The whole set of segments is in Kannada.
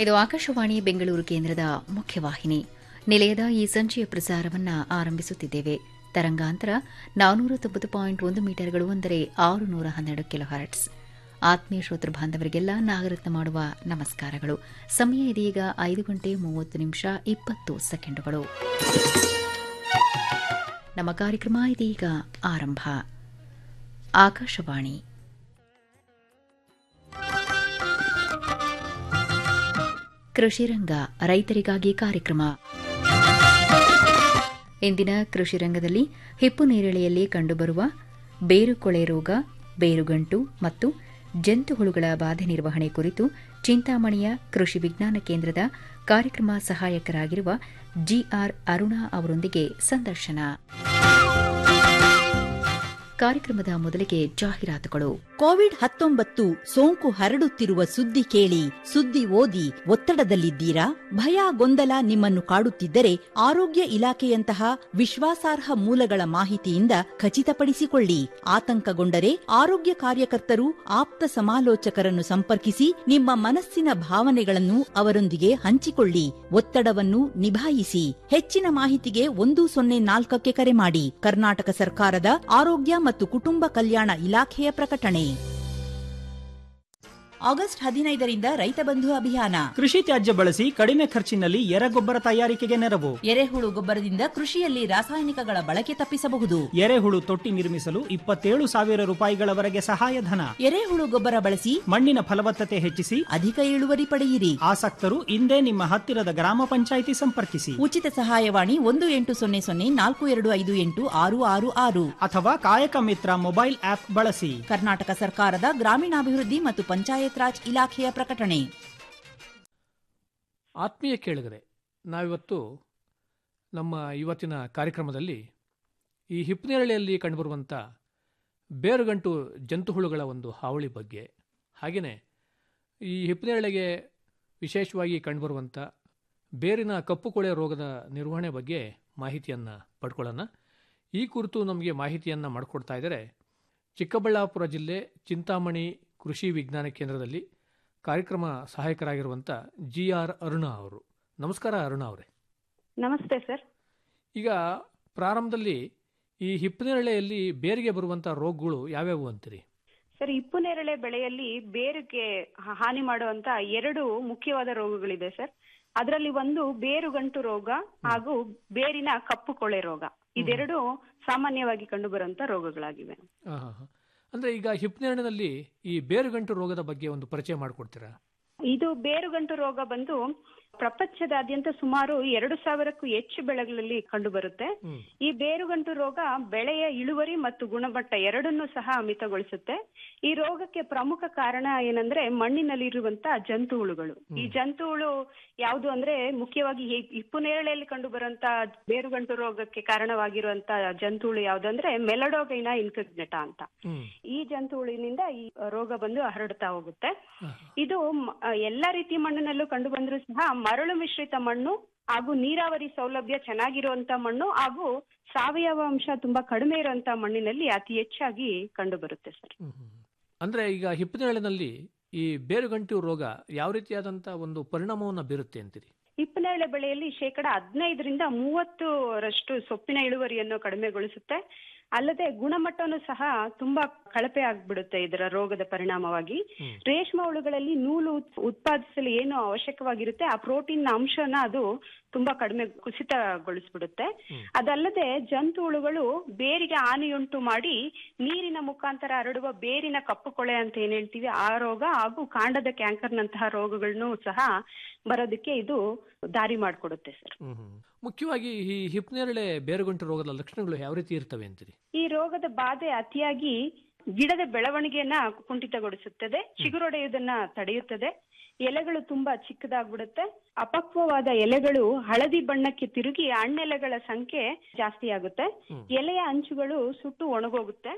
ಇದು ಆಕಾಶವಾಣಿ ಬೆಂಗಳೂರು ಕೇಂದ್ರದ ಮುಖ್ಯವಾಹಿನಿ ನಿಲಯದ ಈ ಸಂಜೆಯ ಪ್ರಸಾರವನ್ನ ಆರಂಭಿಸುತ್ತಿದ್ದೇವೆ ತರಂಗಾಂತರ ನಾನೂರ ತೊಂಬತ್ತು ಪಾಯಿಂಟ್ ಒಂದು ಮೀಟರ್ಗಳು ಅಂದರೆ ಆರು ನೂರ ಹನ್ನೆರಡು ಕಿಲೋ ಹರ್ಟ್ಸ್ ಆತ್ಮೀಯ ಶ್ರೋತೃ ಬಾಂಧವರಿಗೆಲ್ಲ ನಾಗರತ್ನ ಮಾಡುವ ನಮಸ್ಕಾರಗಳು ಸಮಯ ಇದೀಗ ಐದು ಗಂಟೆ ಮೂವತ್ತು ನಿಮಿಷ ಇಪ್ಪತ್ತು ಸೆಕೆಂಡುಗಳು ನಮ್ಮ ಕಾರ್ಯಕ್ರಮ ಇದೀಗ ಆರಂಭ ಆಕಾಶವಾಣಿ ಕೃಷಿರಂಗ ರೈತರಿಗಾಗಿ ಕಾರ್ಯಕ್ರಮ ಇಂದಿನ ಕೃಷಿ ರಂಗದಲ್ಲಿ ಹಿಪ್ಪು ನೇರಳೆಯಲ್ಲಿ ಕಂಡುಬರುವ ಬೇರುಕೊಳೆ ರೋಗ ಬೇರುಗಂಟು ಮತ್ತು ಜಂತುಹುಳುಗಳ ಬಾಧೆ ನಿರ್ವಹಣೆ ಕುರಿತು ಚಿಂತಾಮಣಿಯ ಕೃಷಿ ವಿಜ್ಞಾನ ಕೇಂದ್ರದ ಕಾರ್ಯಕ್ರಮ ಸಹಾಯಕರಾಗಿರುವ ಜಿಆರ್ ಅರುಣಾ ಅವರೊಂದಿಗೆ ಸಂದರ್ಶನ ಕಾರ್ಯಕ್ರಮದ ಮೊದಲಿಗೆ ಜಾಹೀರಾತುಗಳು ಕೋವಿಡ್ ಹತ್ತೊಂಬತ್ತು ಸೋಂಕು ಹರಡುತ್ತಿರುವ ಸುದ್ದಿ ಕೇಳಿ ಸುದ್ದಿ ಓದಿ ಒತ್ತಡದಲ್ಲಿದ್ದೀರಾ ಭಯ ಗೊಂದಲ ನಿಮ್ಮನ್ನು ಕಾಡುತ್ತಿದ್ದರೆ ಆರೋಗ್ಯ ಇಲಾಖೆಯಂತಹ ವಿಶ್ವಾಸಾರ್ಹ ಮೂಲಗಳ ಮಾಹಿತಿಯಿಂದ ಖಚಿತಪಡಿಸಿಕೊಳ್ಳಿ ಆತಂಕಗೊಂಡರೆ ಆರೋಗ್ಯ ಕಾರ್ಯಕರ್ತರು ಆಪ್ತ ಸಮಾಲೋಚಕರನ್ನು ಸಂಪರ್ಕಿಸಿ ನಿಮ್ಮ ಮನಸ್ಸಿನ ಭಾವನೆಗಳನ್ನು ಅವರೊಂದಿಗೆ ಹಂಚಿಕೊಳ್ಳಿ ಒತ್ತಡವನ್ನು ನಿಭಾಯಿಸಿ ಹೆಚ್ಚಿನ ಮಾಹಿತಿಗೆ ಒಂದು ಸೊನ್ನೆ ನಾಲ್ಕಕ್ಕೆ ಕರೆ ಮಾಡಿ ಕರ್ನಾಟಕ ಸರ್ಕಾರದ ಆರೋಗ್ಯ ಮತ್ತು ಕುಟುಂಬ ಕಲ್ಯಾಣ ಇಲಾಖೆಯ ಪ್ರಕಟಣೆ ಆಗಸ್ಟ್ ಹದಿನೈದರಿಂದ ರೈತ ಬಂಧು ಅಭಿಯಾನ ಕೃಷಿ ತ್ಯಾಜ್ಯ ಬಳಸಿ ಕಡಿಮೆ ಖರ್ಚಿನಲ್ಲಿ ಎರೆಗೊಬ್ಬರ ತಯಾರಿಕೆಗೆ ನೆರವು ಎರೆಹುಳು ಗೊಬ್ಬರದಿಂದ ಕೃಷಿಯಲ್ಲಿ ರಾಸಾಯನಿಕಗಳ ಬಳಕೆ ತಪ್ಪಿಸಬಹುದು ಎರೆಹುಳು ತೊಟ್ಟಿ ನಿರ್ಮಿಸಲು ಇಪ್ಪತ್ತೇಳು ಸಾವಿರ ರೂಪಾಯಿಗಳವರೆಗೆ ಸಹಾಯಧನ ಎರೆಹುಳು ಗೊಬ್ಬರ ಬಳಸಿ ಮಣ್ಣಿನ ಫಲವತ್ತತೆ ಹೆಚ್ಚಿಸಿ ಅಧಿಕ ಇಳುವರಿ ಪಡೆಯಿರಿ ಆಸಕ್ತರು ಇಂದೇ ನಿಮ್ಮ ಹತ್ತಿರದ ಗ್ರಾಮ ಪಂಚಾಯಿತಿ ಸಂಪರ್ಕಿಸಿ ಉಚಿತ ಸಹಾಯವಾಣಿ ಒಂದು ಎಂಟು ಸೊನ್ನೆ ಸೊನ್ನೆ ನಾಲ್ಕು ಎರಡು ಐದು ಎಂಟು ಆರು ಆರು ಆರು ಅಥವಾ ಕಾಯಕ ಮಿತ್ರ ಮೊಬೈಲ್ ಆಪ್ ಬಳಸಿ ಕರ್ನಾಟಕ ಸರ್ಕಾರದ ಗ್ರಾಮೀಣಾಭಿವೃದ್ಧಿ ಮತ್ತು ಪಂಚಾಯತ್ ರಾಜ್ ಇಲಾಖೆಯ ಪ್ರಕಟಣೆ ಆತ್ಮೀಯ ಕೇಳಿದರೆ ನಾವಿವತ್ತು ನಮ್ಮ ಇವತ್ತಿನ ಕಾರ್ಯಕ್ರಮದಲ್ಲಿ ಈ ಹಿಪ್ಪನೇರಳೆಯಲ್ಲಿ ಕಂಡುಬರುವಂಥ ಬೇರುಗಂಟು ಜಂತುಹುಳುಗಳ ಒಂದು ಹಾವಳಿ ಬಗ್ಗೆ ಹಾಗೆಯೇ ಈ ಹಿಪ್ಪನೇರಳೆಗೆ ವಿಶೇಷವಾಗಿ ಕಂಡುಬರುವಂಥ ಬೇರಿನ ಕಪ್ಪು ಕೊಳೆ ರೋಗದ ನಿರ್ವಹಣೆ ಬಗ್ಗೆ ಮಾಹಿತಿಯನ್ನು ಪಡ್ಕೊಳ್ಳೋಣ ಈ ಕುರಿತು ನಮಗೆ ಮಾಹಿತಿಯನ್ನು ಮಾಡಿಕೊಡ್ತಾ ಇದ್ದಾರೆ ಚಿಕ್ಕಬಳ್ಳಾಪುರ ಜಿಲ್ಲೆ ಚಿಂತಾಮಣಿ ಕೃಷಿ ವಿಜ್ಞಾನ ಕೇಂದ್ರದಲ್ಲಿ ಕಾರ್ಯಕ್ರಮ ಸಹಾಯಕರಾಗಿರುವಂಥ ಜಿ ಆರ್ ಅರುಣಾ ಅವರು ನಮಸ್ಕಾರ ಅರುಣಾ ಅವರೇ ನಮಸ್ತೆ ಸರ್ ಈಗ ಪ್ರಾರಂಭದಲ್ಲಿ ಈ ಹಿಪ್ಪನೇರಳೆಯಲ್ಲಿ ಬೇರಿಗೆ ಬರುವಂಥ ರೋಗಗಳು ಯಾವ್ಯಾವು ಅಂತೀರಿ ಸರ್ ಇಪ್ಪು ನೇರಳೆ ಬೆಳೆಯಲ್ಲಿ ಬೇರಿಗೆ ಹ- ಹಾನಿ ಮಾಡುವಂತ ಎರಡು ಮುಖ್ಯವಾದ ರೋಗಗಳಿದೆ ಸರ್ ಅದರಲ್ಲಿ ಒಂದು ಬೇರುಗಂಟು ರೋಗ ಹಾಗೂ ಬೇರಿನ ಕಪ್ಪು ಕೊಳೆ ರೋಗ ಇದೆರಡು ಸಾಮಾನ್ಯವಾಗಿ ಕಂಡುಬರುವಂತ ರೋಗಗಳಾಗಿವೆ ಹಾಂ ಹಾಂ ಹಾಂ ಅಂದರೆ ಈಗ ಹಿಪ್ಪನೇರಳೆನಲ್ಲಿ ಈ ಬೇರುಗಂಟು ರೋಗದ ಬಗ್ಗೆ ಒಂದು ಪರಿಚಯ ಮಾಡಿಕೊಡ್ತೀರಾ ಇದು ಬೇರುಗಂಟು ರೋಗ ಬಂದು ಪ್ರಪಂಚದಾದ್ಯಂತ ಸುಮಾರು ಎರಡು ಸಾವಿರಕ್ಕೂ ಹೆಚ್ಚು ಬೆಳೆಗಳಲ್ಲಿ ಕಂಡುಬರುತ್ತೆ ಹ್ಮ್. ಈ ಬೇರುಗಂಟು ರೋಗ ಬೆಳೆಯ ಇಳುವರಿ ಮತ್ತು ಗುಣಮಟ್ಟ ಎರಡನ್ನೂ ಸಹ ಮಿತಗೊಳಿಸುತ್ತೆ ಈ ರೋಗಕ್ಕೆ ಪ್ರಮುಖ ಕಾರಣ ಏನಂದ್ರೆ ಮಣ್ಣಿನಲ್ಲಿರುವಂತ ಜಂತು ಹುಳುಗಳು ಈ ಜಂತು ಹುಳು ಯಾವುದು ಅಂದ್ರೆ ಮುಖ್ಯವಾಗಿ ಈ ಹಿಪ್ಪು ನೇರಳೆಯಲ್ಲಿ ಕಂಡು ಬರುವಂತ ಬೇರುಗಂಟು ರೋಗಕ್ಕೆ ಕಾರಣವಾಗಿರುವಂತ ಜಂತು ಹುಳು ಯಾವ್ದಂದ್ರೆ ಮೆಲಡೋಗೈನ ಇನ್ಕಗ್ನೆಟಾ ಅಂತ ಹ್ಮ್ ಈ ಜಂತು ಹುಳಿನಿಂದ ಈ ರೋಗ ಬಂದು ಹರಡ್ತಾ ಹೋಗುತ್ತೆ ಹಾ. ಇದು ಮ- ಆ, ಎಲ್ಲಾ ರೀತಿ ಮಣ್ಣಿನಲ್ಲೂ ಕಂಡು ಬಂದ್ರೂ ಸಹ ಮರಳು ಮಿಶ್ರಿತ ಮಣ್ಣು ಹಾಗೂ ನೀರಾವರಿ ಸೌಲಭ್ಯ ಚೆನ್ನಾಗಿರುವಂತ ಮಣ್ಣು ಹಾಗೂ ಸಾವಯವ ಅಂಶ ತುಂಬಾ ಕಡಿಮೆ ಇರುವಂತ ಮಣ್ಣಿನಲ್ಲಿ ಅತಿ ಹೆಚ್ಚಾಗಿ ಕಂಡು ಬರುತ್ತೆ ಸರ್ ಹ್ಮ್, ಹ್ಮ್. ಅಂದ್ರೆ ಈಗ ಹಿಪ್ಪನೇರಳೆನಲ್ಲಿ ಈ ಬೇರುಗಂಟು ರೋಗ ಯಾವ ರೀತಿಯಾದಂಥ ಒಂದು ಪರಿಣಾಮವನ್ನು ಬೀರುತ್ತೆ ಅಂತೀರಿ ಹಿಪ್ಪನೇರಳೆ ಬೆಳೆಯಲ್ಲಿ ಶೇಕಡ ಹದಿನೈದರಿಂದ ಮೂವತ್ತರಷ್ಟು ಸೊಪ್ಪಿನ ಇಳುವರಿಯನ್ನು ಕಡಿಮೆಗೊಳಿಸುತ್ತೆ ಅಲ್ಲದೆ ಗುಣಮಟ್ಟನೂ ಸಹ ತುಂಬಾ ಕಳಪೆ ಆಗ್ಬಿಡುತ್ತೆ ಇದರ ರೋಗದ ಪರಿಣಾಮವಾಗಿ ಹ್ಮ್. ರೇಷ್ಮೆ ಹುಳುಗಳಲ್ಲಿ ನೂಲು ಉತ್- ಉತ್ಪಾದಿಸಲು ಏನು ಅವಶ್ಯಕವಾಗಿರುತ್ತೆ ಆ ಪ್ರೋಟೀನ್ ಅಂಶನ ಅದು ತುಂಬಾ ಕಡಿಮೆ ಕುಸಿತಗೊಳಿಸ್ಬಿಡುತ್ತೆ ಹ್ಮ್. ಅದಲ್ಲದೆ ಜಂತು ಹುಳುಗಳು ಬೇರಿಗೆ ಹಾನಿಯುಂಟು ಮಾಡಿ ನೀರಿನ ಮುಖಾಂತರ ಹರಡುವ ಬೇರಿನ ಕಪ್ಪು ಕೊಳೆ ಅಂತ ಏನ್ ಹೇಳ್ತೀವಿ ಆ ರೋಗ ಹಾಗೂ ಕಾಂಡದ ಕ್ಯಾನ್ಸರ್ನಂತಹ ರೋಗಗಳನ್ನು ಸಹ ಬರೋದಕ್ಕೆ ಇದು ದಾರಿ ಮಾಡಿಕೊಡುತ್ತೆ ಸರ್ ಹ್ಮ್, ಹ್ಮ್. ಮುಖ್ಯವಾಗಿ ಈ ಹಿಪ್ಪನೇರಳೆ ಬೇರುಗಂಟು ರೋಗದ ಲಕ್ಷಣಗಳು ಯಾವ ರೀತಿ ಇರ್ತವೆ ಅಂತೀರಿ ಈ ರೋಗದ ಬಾಧೆ ಅತಿಯಾಗಿ ಗಿಡದ ಬೆಳವಣಿಗೆಯನ್ನ ಕುಂಠಿತಗೊಳಿಸುತ್ತದೆ ಚಿಗುರೊಡೆಯುವುದನ್ನ ತಡೆಯುತ್ತದೆ ಎಲೆಗಳು ತುಂಬಾ ಚಿಕ್ಕದಾಗ್ಬಿಡುತ್ತೆ ಅಪಕ್ವವಾದ ಎಲೆಗಳು ಹಳದಿ ಬಣ್ಣಕ್ಕೆ ತಿರುಗಿ ಹಣ್ಣೆಲೆಗಳ ಸಂಖ್ಯೆ ಜಾಸ್ತಿ ಆಗುತ್ತೆ ಹ್ಮ್. ಎಲೆಯ ಅಂಚುಗಳು ಸುಟ್ಟು ಒಣಗೋಗುತ್ತೆ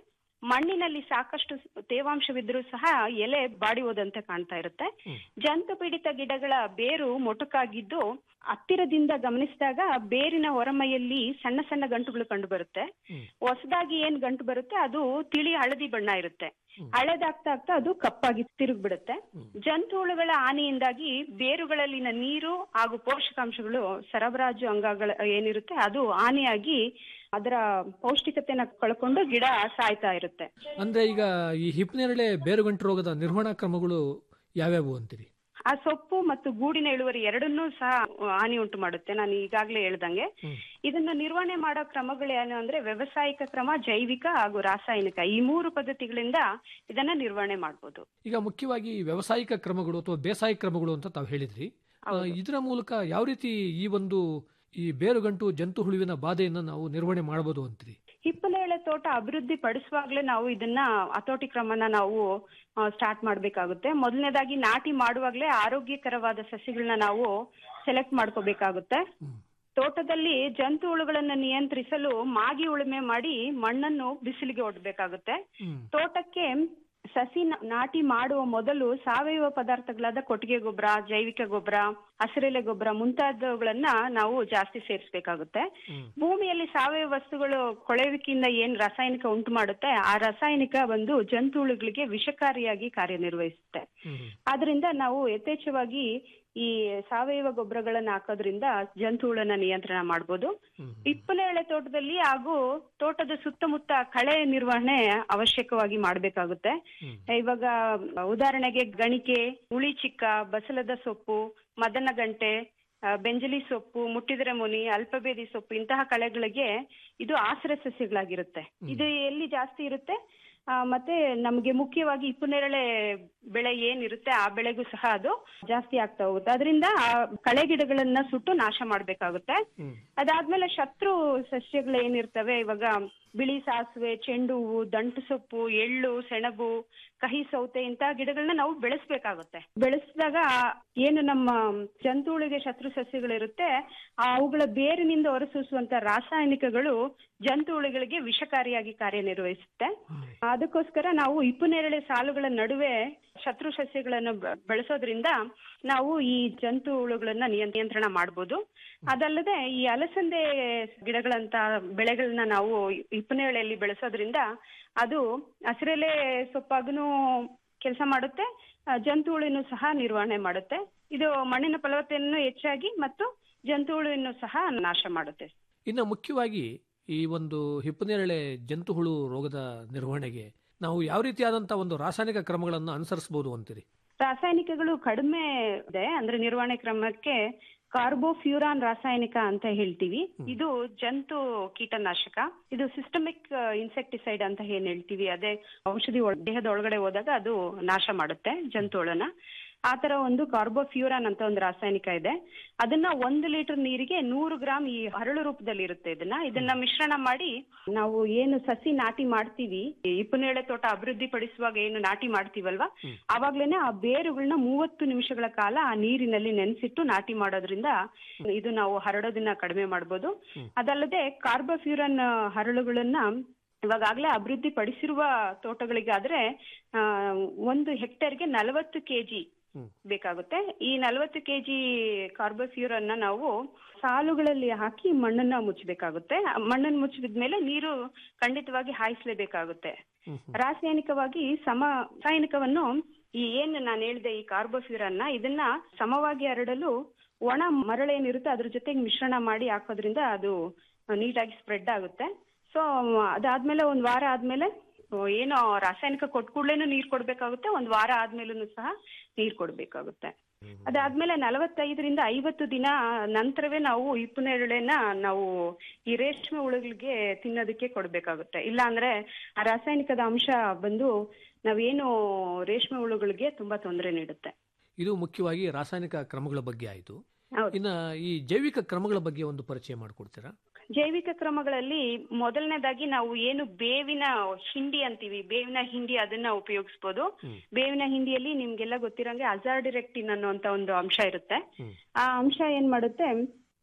ಮಣ್ಣಿನಲ್ಲಿ ಸಾಕಷ್ಟು ತೇವಾಂಶವಿದ್ರೂ ಸಹ ಎಲೆ ಬಾಡಿ ಹೋದಂತೆ ಕಾಣ್ತಾ ಇರುತ್ತೆ ಜಂತು ಪೀಡಿತ ಗಿಡಗಳ ಬೇರು ಮೊಟಕಾಗಿದ್ದು ಹತ್ತಿರದಿಂದ ಗಮನಿಸಿದಾಗ ಬೇರಿನ ಹೊರಮೈಯಲ್ಲಿ ಸಣ್ಣ ಸಣ್ಣ ಗಂಟುಗಳು ಕಂಡು ಬರುತ್ತೆ ಹೊಸದಾಗಿ ಏನ್ ಗಂಟು ಬರುತ್ತೆ ಅದು ತಿಳಿ ಹಳದಿ ಬಣ್ಣ ಇರುತ್ತೆ ಹಳದಾಗ್ತಾ ಆಗ್ತಾ ಅದು ಕಪ್ಪಾಗಿ ತಿರುಗ್ಬಿಡುತ್ತೆ ಜಂತುಹುಳುಗಳ ಹಾನಿಯಿಂದಾಗಿ ಬೇರುಗಳಲ್ಲಿನ ನೀರು ಹಾಗೂ ಪೋಷಕಾಂಶಗಳು ಸರಬರಾಜು ಅಂಗಗಳ ಏನಿರುತ್ತೆ ಅದು ಹಾನಿಯಾಗಿ ಅದರ ಪೌಷ್ಟಿಕತೆನ ಕಳ್ಕೊಂಡು ಗಿಡ ಸಾಯ್ತಾ ಇರುತ್ತೆ ಅಂದ್ರೆ ಈಗ ಈ ಹಿಪ್ನೇರಳೆ ಬೇರುಗಂಟು ರೋಗದ ನಿರ್ವಹಣಾ ಕ್ರಮಗಳು ಯಾವ್ಯಾವು ಅಂತೀರಿ ಆ ಸೊಪ್ಪು ಮತ್ತು ಗೂಡಿನ ಇಳುವರಿ ಎರಡನ್ನೂ ಸಹ ಹಾನಿ ಉಂಟು ಮಾಡುತ್ತೆ ನಾನು ಈಗಾಗಲೇ ಹೇಳ್ದಂಗೆ ಇದನ್ನ ನಿರ್ವಹಣೆ ಮಾಡೋ ಕ್ರಮಗಳೇನು ಅಂದ್ರೆ ವ್ಯವಸಾಯಿಕ ಕ್ರಮ ಜೈವಿಕ ಹಾಗೂ ರಾಸಾಯನಿಕ ಈ ಮೂರು ಪದ್ಧತಿಗಳಿಂದ ಇದನ್ನ ನಿರ್ವಹಣೆ ಮಾಡ್ಬೋದು ಈಗ ಮುಖ್ಯವಾಗಿ ವ್ಯಾವಸಾಯಿಕ ಕ್ರಮಗಳು ಅಥವಾ ಬೇಸಾಯ ಕ್ರಮಗಳು ಅಂತ ತಾವು ಹೇಳಿದ್ರಿ ಆ, ಇದರ ಮೂಲಕ ಯಾವ ರೀತಿ ಈ ಒಂದು ಈ ಬೇರುಗಂಟು ಜಂತು ಹುಳುವಿನ ಬಾಧೆಯನ್ನು ನಾವು ನಿರ್ವಹಣೆ ಮಾಡಬಹುದು ಅಂತೀರಿ ಹಿಪ್ಪನೇಳೆ ತೋಟ ಅಭಿವೃದ್ಧಿ ಪಡಿಸುವಾಗ್ಲೇ ನಾವು ಇದನ್ನ ಹತೋಟಿ ಕ್ರಮನ ನಾವು ಸ್ಟಾರ್ಟ್ ಮಾಡ್ಬೇಕಾಗುತ್ತೆ ಮೊದಲನೇದಾಗಿ ನಾಟಿ ಮಾಡುವಾಗ್ಲೇ ಆರೋಗ್ಯಕರವಾದ ಸಸಿಗಳನ್ನ ನಾವು ಸೆಲೆಕ್ಟ್ ಮಾಡ್ಕೋಬೇಕಾಗುತ್ತೆ ತೋಟದಲ್ಲಿ ಜಂತು ಹುಳುಗಳನ್ನ ನಿಯಂತ್ರಿಸಲು ಮಾಗಿ ಉಳುಮೆ ಮಾಡಿ ಮಣ್ಣನ್ನು ಬಿಸಿಲಿಗೆ ಒಡ್ಬೇಕಾಗುತ್ತೆ ತೋಟಕ್ಕೆ ಸಸಿ ನ- ನಾಟಿ ಮಾಡುವ ಮೊದಲು ಸಾವಯವ ಪದಾರ್ಥಗಳಾದ ಕೊಟ್ಟಿಗೆ ಗೊಬ್ಬರ ಜೈವಿಕ ಗೊಬ್ಬರ ಹಸಿರೆಲೆ ಗೊಬ್ಬರ ಮುಂತಾದವುಗಳನ್ನ ನಾವು ಜಾಸ್ತಿ ಸೇರಿಸಬೇಕಾಗುತ್ತೆ ಭೂಮಿಯಲ್ಲಿ ಸಾವಯವ ವಸ್ತುಗಳು ಕೊಳೆಯುವಿಕೆಯಿಂದ ಏನ್ ರಾಸಾಯನಿಕ ಉಂಟು ಮಾಡುತ್ತೆ ಆ ರಾಸಾಯನಿಕ ಬಂದು ಜಂತುಹುಳುಗಳಿಗೆ ವಿಷಕಾರಿಯಾಗಿ ಕಾರ್ಯನಿರ್ವಹಿಸುತ್ತೆ ಆದ್ರಿಂದ ನಾವು ಯಥೇಚ್ಛವಾಗಿ ಈ ಸಾವಯವ ಗೊಬ್ಬರಗಳನ್ನ ಹಾಕೋದ್ರಿಂದ ಜಂತುಹುಳನ ನಿಯಂತ್ರಣ ಮಾಡ್ಬೋದು ಹಿಪ್ಪನೇಳೆ ತೋಟದಲ್ಲಿ ಹಾಗೂ ತೋಟದ ಸುತ್ತಮುತ್ತ ಕಳೆ ನಿರ್ವಹಣೆ ಅವಶ್ಯಕವಾಗಿ ಮಾಡ್ಬೇಕಾಗುತ್ತೆ ಇವಾಗ ಉದಾಹರಣೆಗೆ ಗಣಿಕೆ ಉಳಿ ಚಿಕ್ಕ ಬಸಲದ ಸೊಪ್ಪು ಮದನಗಂಟೆ ಆ, ಬೆಂಜಲಿ ಸೊಪ್ಪು ಮುಟ್ಟಿದರೆ ಮುನಿ ಅಲ್ಪಬೇದಿ ಸೊಪ್ಪು ಇಂತಹ ಕಳೆಗಳಿಗೆ ಇದು ಆಶ್ರಯ ಸಸ್ಯಗಳಾಗಿರುತ್ತೆ ಇದು ಎಲ್ಲಿ ಜಾಸ್ತಿ ಇರುತ್ತೆ ಆ, ಮತ್ತೆ ನಮಗೆ ಮುಖ್ಯವಾಗಿ ಹಿಪ್ಪುನೇರಳೆ ಬೆಳೆ ಏನಿರುತ್ತೆ ಆ ಬೆಳೆಗೂ ಸಹ ಅದು ಜಾಸ್ತಿ ಆಗ್ತಾ ಹೋಗುತ್ತೆ ಅದರಿಂದ ಆ ಕಳೆ ಗಿಡಗಳನ್ನ ಸುಟ್ಟು ನಾಶ ಮಾಡ್ಬೇಕಾಗುತ್ತೆ ಅದಾದ್ಮೇಲೆ ಶತ್ರು ಸಸ್ಯಗಳು ಏನಿರ್ತವೆ ಇವಾಗ ಬಿಳಿ ಸಾಸಿವೆ ಚೆಂಡು ಹೂವು ದಂಟು ಸೊಪ್ಪು ಎಳ್ಳು ಸೆಣಬು ಕಹಿ ಸೌತೆ ಇಂತಹ ಗಿಡಗಳನ್ನ ನಾವು ಬೆಳೆಸ್ಬೇಕಾಗುತ್ತೆ ಬೆಳೆಸಿದಾಗ ಏನು ನಮ್ಮ ಜಂತುಹುಳಿಗೆ ಶತ್ರು ಸಸ್ಯಗಳಿರುತ್ತೆ ಆ ಅವುಗಳ ಬೇರಿನಿಂದ ಹೊರಸೂಸುವಂತ ರಾಸಾಯನಿಕಗಳು ಜಂತುಹುಳುಗಳಿಗೆ ವಿಷಕಾರಿಯಾಗಿ ಕಾರ್ಯನಿರ್ವಹಿಸುತ್ತೆ ಅದಕ್ಕೋಸ್ಕರ ನಾವು ಹಿಪ್ಪುನೇರಳೆ ಸಾಲುಗಳ ನಡುವೆ ಶತ್ರು ಸಸ್ಯಗಳನ್ನು ಬೆ- ಬೆಳೆಸೋದ್ರಿಂದ ನಾವು ಈ ಜಂತು ಹುಳುಗಳನ್ನ ನಿಯಂ- ನಿಯಂತ್ರಣ ಮಾಡ್ಬೋದು ಅದಲ್ಲದೆ ಈ ಅಲಸಂದೆ ಗಿಡಗಳಂತ ಬೆಳೆಗಳನ್ನ ನಾವು ಹಿಪ್ಪನೇಳೆಯಲ್ಲಿ ಬೆಳೆಸೋದ್ರಿಂದ ಅದು ಹಸಿರೆಲೆ ಸೊಪ್ಪಾಗೂ ಕೆಲಸ ಮಾಡುತ್ತೆ ಆ, ಜಂತು ಹುಳುನು ಸಹ ನಿರ್ವಹಣೆ ಮಾಡುತ್ತೆ ಇದು ಮಣ್ಣಿನ ಫಲವತ್ತತೆಯನ್ನು ಹೆಚ್ಚಾಗಿ ಮತ್ತು ಜಂತು ಹುಳುವನ್ನು ಸಹ ನಾಶ ಮಾಡುತ್ತೆ ಇನ್ನು ಮುಖ್ಯವಾಗಿ ಈ ಒಂದು ಹಿಪ್ಪನೇರಳೆ ಜಂತು ಹುಳು ರೋಗದ ನಿರ್ವಹಣೆಗೆ ನಾವು ಯಾವ ರೀತಿಯಾದಂತಹ ಒಂದು ರಾಸಾಯನಿಕ ಕ್ರಮಗಳನ್ನು ಅನುಸರಿಸಬಹುದು ಅಂತೀರಿ ರಾಸಾಯನಿಕಗಳು ಕಡಿಮೆ ಇದೆ ಅಂದ್ರೆ ನಿರ್ವಹಣೆ ಕ್ರಮಕ್ಕೆ ಕಾರ್ಬೋಫ್ಯೂರಾನ್ ರಾಸಾಯನಿಕ ಅಂತ ಹೇಳ್ತೀವಿ ಇದು ಜಂತು ಕೀಟನಾಶಕ ಇದು ಸಿಸ್ಟಮಿಕ್ ಇನ್ಸೆಕ್ಟಿಸೈಡ್ ಅಂತ ಏನ್ ಹೇಳ್ತೀವಿ ಅದೇ ಔಷಧಿ ಒಳ- ದೇಹದ ಒಳಗಡೆ ಹೋದಾಗ ಅದು ನಾಶ ಮಾಡುತ್ತೆ ಜಂತುಗಳನ್ನ ಆ ತರ ಒಂದು ಕಾರ್ಬೋಫ್ಯೂರಾನ್ ಅಂತ ಒಂದು ರಾಸಾಯನಿಕ ಇದೆ ಅದನ್ನ ಒಂದು ಲೀಟರ್ ನೀರಿಗೆ ನೂರು ಗ್ರಾಮ್ ಈ ಹರಳು ರೂಪದಲ್ಲಿ ಇರುತ್ತೆ ಇದನ್ನ ಇದನ್ನ ಮಿಶ್ರಣ ಮಾಡಿ ನಾವು ಏನು ಸಸಿ ನಾಟಿ ಮಾಡ್ತೀವಿ ಈ ಹಿಪ್ಪನೇಳೆ ತೋಟ ಅಭಿವೃದ್ಧಿ ಪಡಿಸುವಾಗ ಏನು ನಾಟಿ ಮಾಡ್ತೀವಲ್ವಾ ಅವಾಗ್ಲೇನೆ ಆ ಬೇರುಗಳನ್ನ ಮೂವತ್ತು ನಿಮಿಷಗಳ ಕಾಲ ಆ ನೀರಿನಲ್ಲಿ ನೆನೆಸಿಟ್ಟು ನಾಟಿ ಮಾಡೋದ್ರಿಂದ ಇದು ನಾವು ಹರಡೋದನ್ನ ಕಡಿಮೆ ಮಾಡ್ಬೋದು ಅದಲ್ಲದೆ ಕಾರ್ಬೋಫ್ಯೂರನ್ ಹರಳುಗಳನ್ನ ಇವಾಗಾಗ್ಲೇ ಅಭಿವೃದ್ಧಿ ಪಡಿಸಿರುವ ತೋಟಗಳಿಗಾದ್ರೆ ಆ, ಒಂದು ಹೆಕ್ಟೇರ್ಗೆ ನಲವತ್ತು ಕೆಜಿ ಬೇಕಾಗುತ್ತೆ ಈ ನಲವತ್ತು ಕೆಜಿ ಕಾರ್ಬೋಫ್ಯೂರನ್ನ ನಾವು ಸಾಲುಗಳಲ್ಲಿ ಹಾಕಿ ಮಣ್ಣನ್ನ ಮುಚ್ಚಬೇಕಾಗುತ್ತೆ ಆ ಮಣ್ಣನ್ನು ಮುಚ್ಚಿದ್ಮೇಲೆ ನೀರು ಖಂಡಿತವಾಗಿ ಹಾಯಿಸ್ಲೇಬೇಕಾಗುತ್ತೆ ರಾಸಾಯನಿಕವಾಗಿ ಸಮ ರಾಸಾಯನಿಕವನ್ನು ಈ ಏನು ನಾನು ಹೇಳಿದೆ ಈ ಕಾರ್ಬೋಫ್ಯೂರನ್ನ ಇದನ್ನ ಸಮವಾಗಿ ಹರಡಲು ಒಣ ಮರಳೇನಿರುತ್ತೆ ಅದ್ರ ಜೊತೆಗೆ ಮಿಶ್ರಣ ಮಾಡಿ ಹಾಕೋದ್ರಿಂದ ಅದು ನೀಟಾಗಿ ಸ್ಪ್ರೆಡ್ ಆಗುತ್ತೆ ಸೊ ಅದಾದ್ಮೇಲೆ ಒಂದ್ ವಾರ ಆದ್ಮೇಲೆ ಆ, ಏನು ರಾಸಾಯನಿಕ ಕೊಟ್ಟ ಕೂಡ್ಲೇನು ನೀರ್ ಕೊಡ್ಬೇಕಾಗುತ್ತೆ ಒಂದ್ ವಾರ ಆದ್ಮೇಲೂ ಸಹ ನೀರ್ ಕೊಡ್ಬೇಕಾಗುತ್ತೆ ಅದಾದ್ಮೇಲೆ ನಲವತ್ತೈದರಿಂದ ಐವತ್ತು ದಿನ ನಂತರವೇ ನಾವು ಹಿಪ್ಪನೇರಳೆನ ನಾವು ಈ ರೇಷ್ಮೆ ಹುಳುಗಳಿಗೆ ತಿನ್ನೋದಕ್ಕೆ ಕೊಡ್ಬೇಕಾಗುತ್ತೆ ಇಲ್ಲ ಅಂದ್ರೆ ಆ ರಾಸಾಯನಿಕದ ಅಂಶ ಬಂದು ನಾವೇನು ರೇಷ್ಮೆ ಹುಳುಗಳಿಗೆ ತುಂಬಾ ತೊಂದರೆ ನೀಡುತ್ತೆ ಇದು ಮುಖ್ಯವಾಗಿ ರಾಸಾಯನಿಕ ಕ್ರಮಗಳ ಬಗ್ಗೆ ಆಯಿತು ಹೌದು. ಇನ್ನು ಈ ಜೈವಿಕ ಕ್ರಮಗಳ ಬಗ್ಗೆ ಒಂದು ಪರಿಚಯ ಮಾಡಿಕೊಡ್ತೀರಾ ಜೈವಿಕ ಕ್ರಮಗಳಲ್ಲಿ ಮೊದಲನೇದಾಗಿ ನಾವು ಏನು ಬೇವಿನ ಹಿಂಡಿ ಅಂತೀವಿ ಬೇವಿನ ಹಿಂಡಿ ಅದನ್ನ ಉಪಯೋಗಿಸ್ಬೋದು ಬೇವಿನ ಹಿಂಡಿಯಲ್ಲಿ ನಿಮ್ಗೆಲ್ಲ ಗೊತ್ತಿರಂಗೆ ಅಜಾರ್ಡಿರೆಕ್ಟಿನ್ ಅನ್ನುವಂತ ಒಂದು ಅಂಶ ಇರುತ್ತೆ ಆ ಅಂಶ ಏನ್ ಮಾಡುತ್ತೆ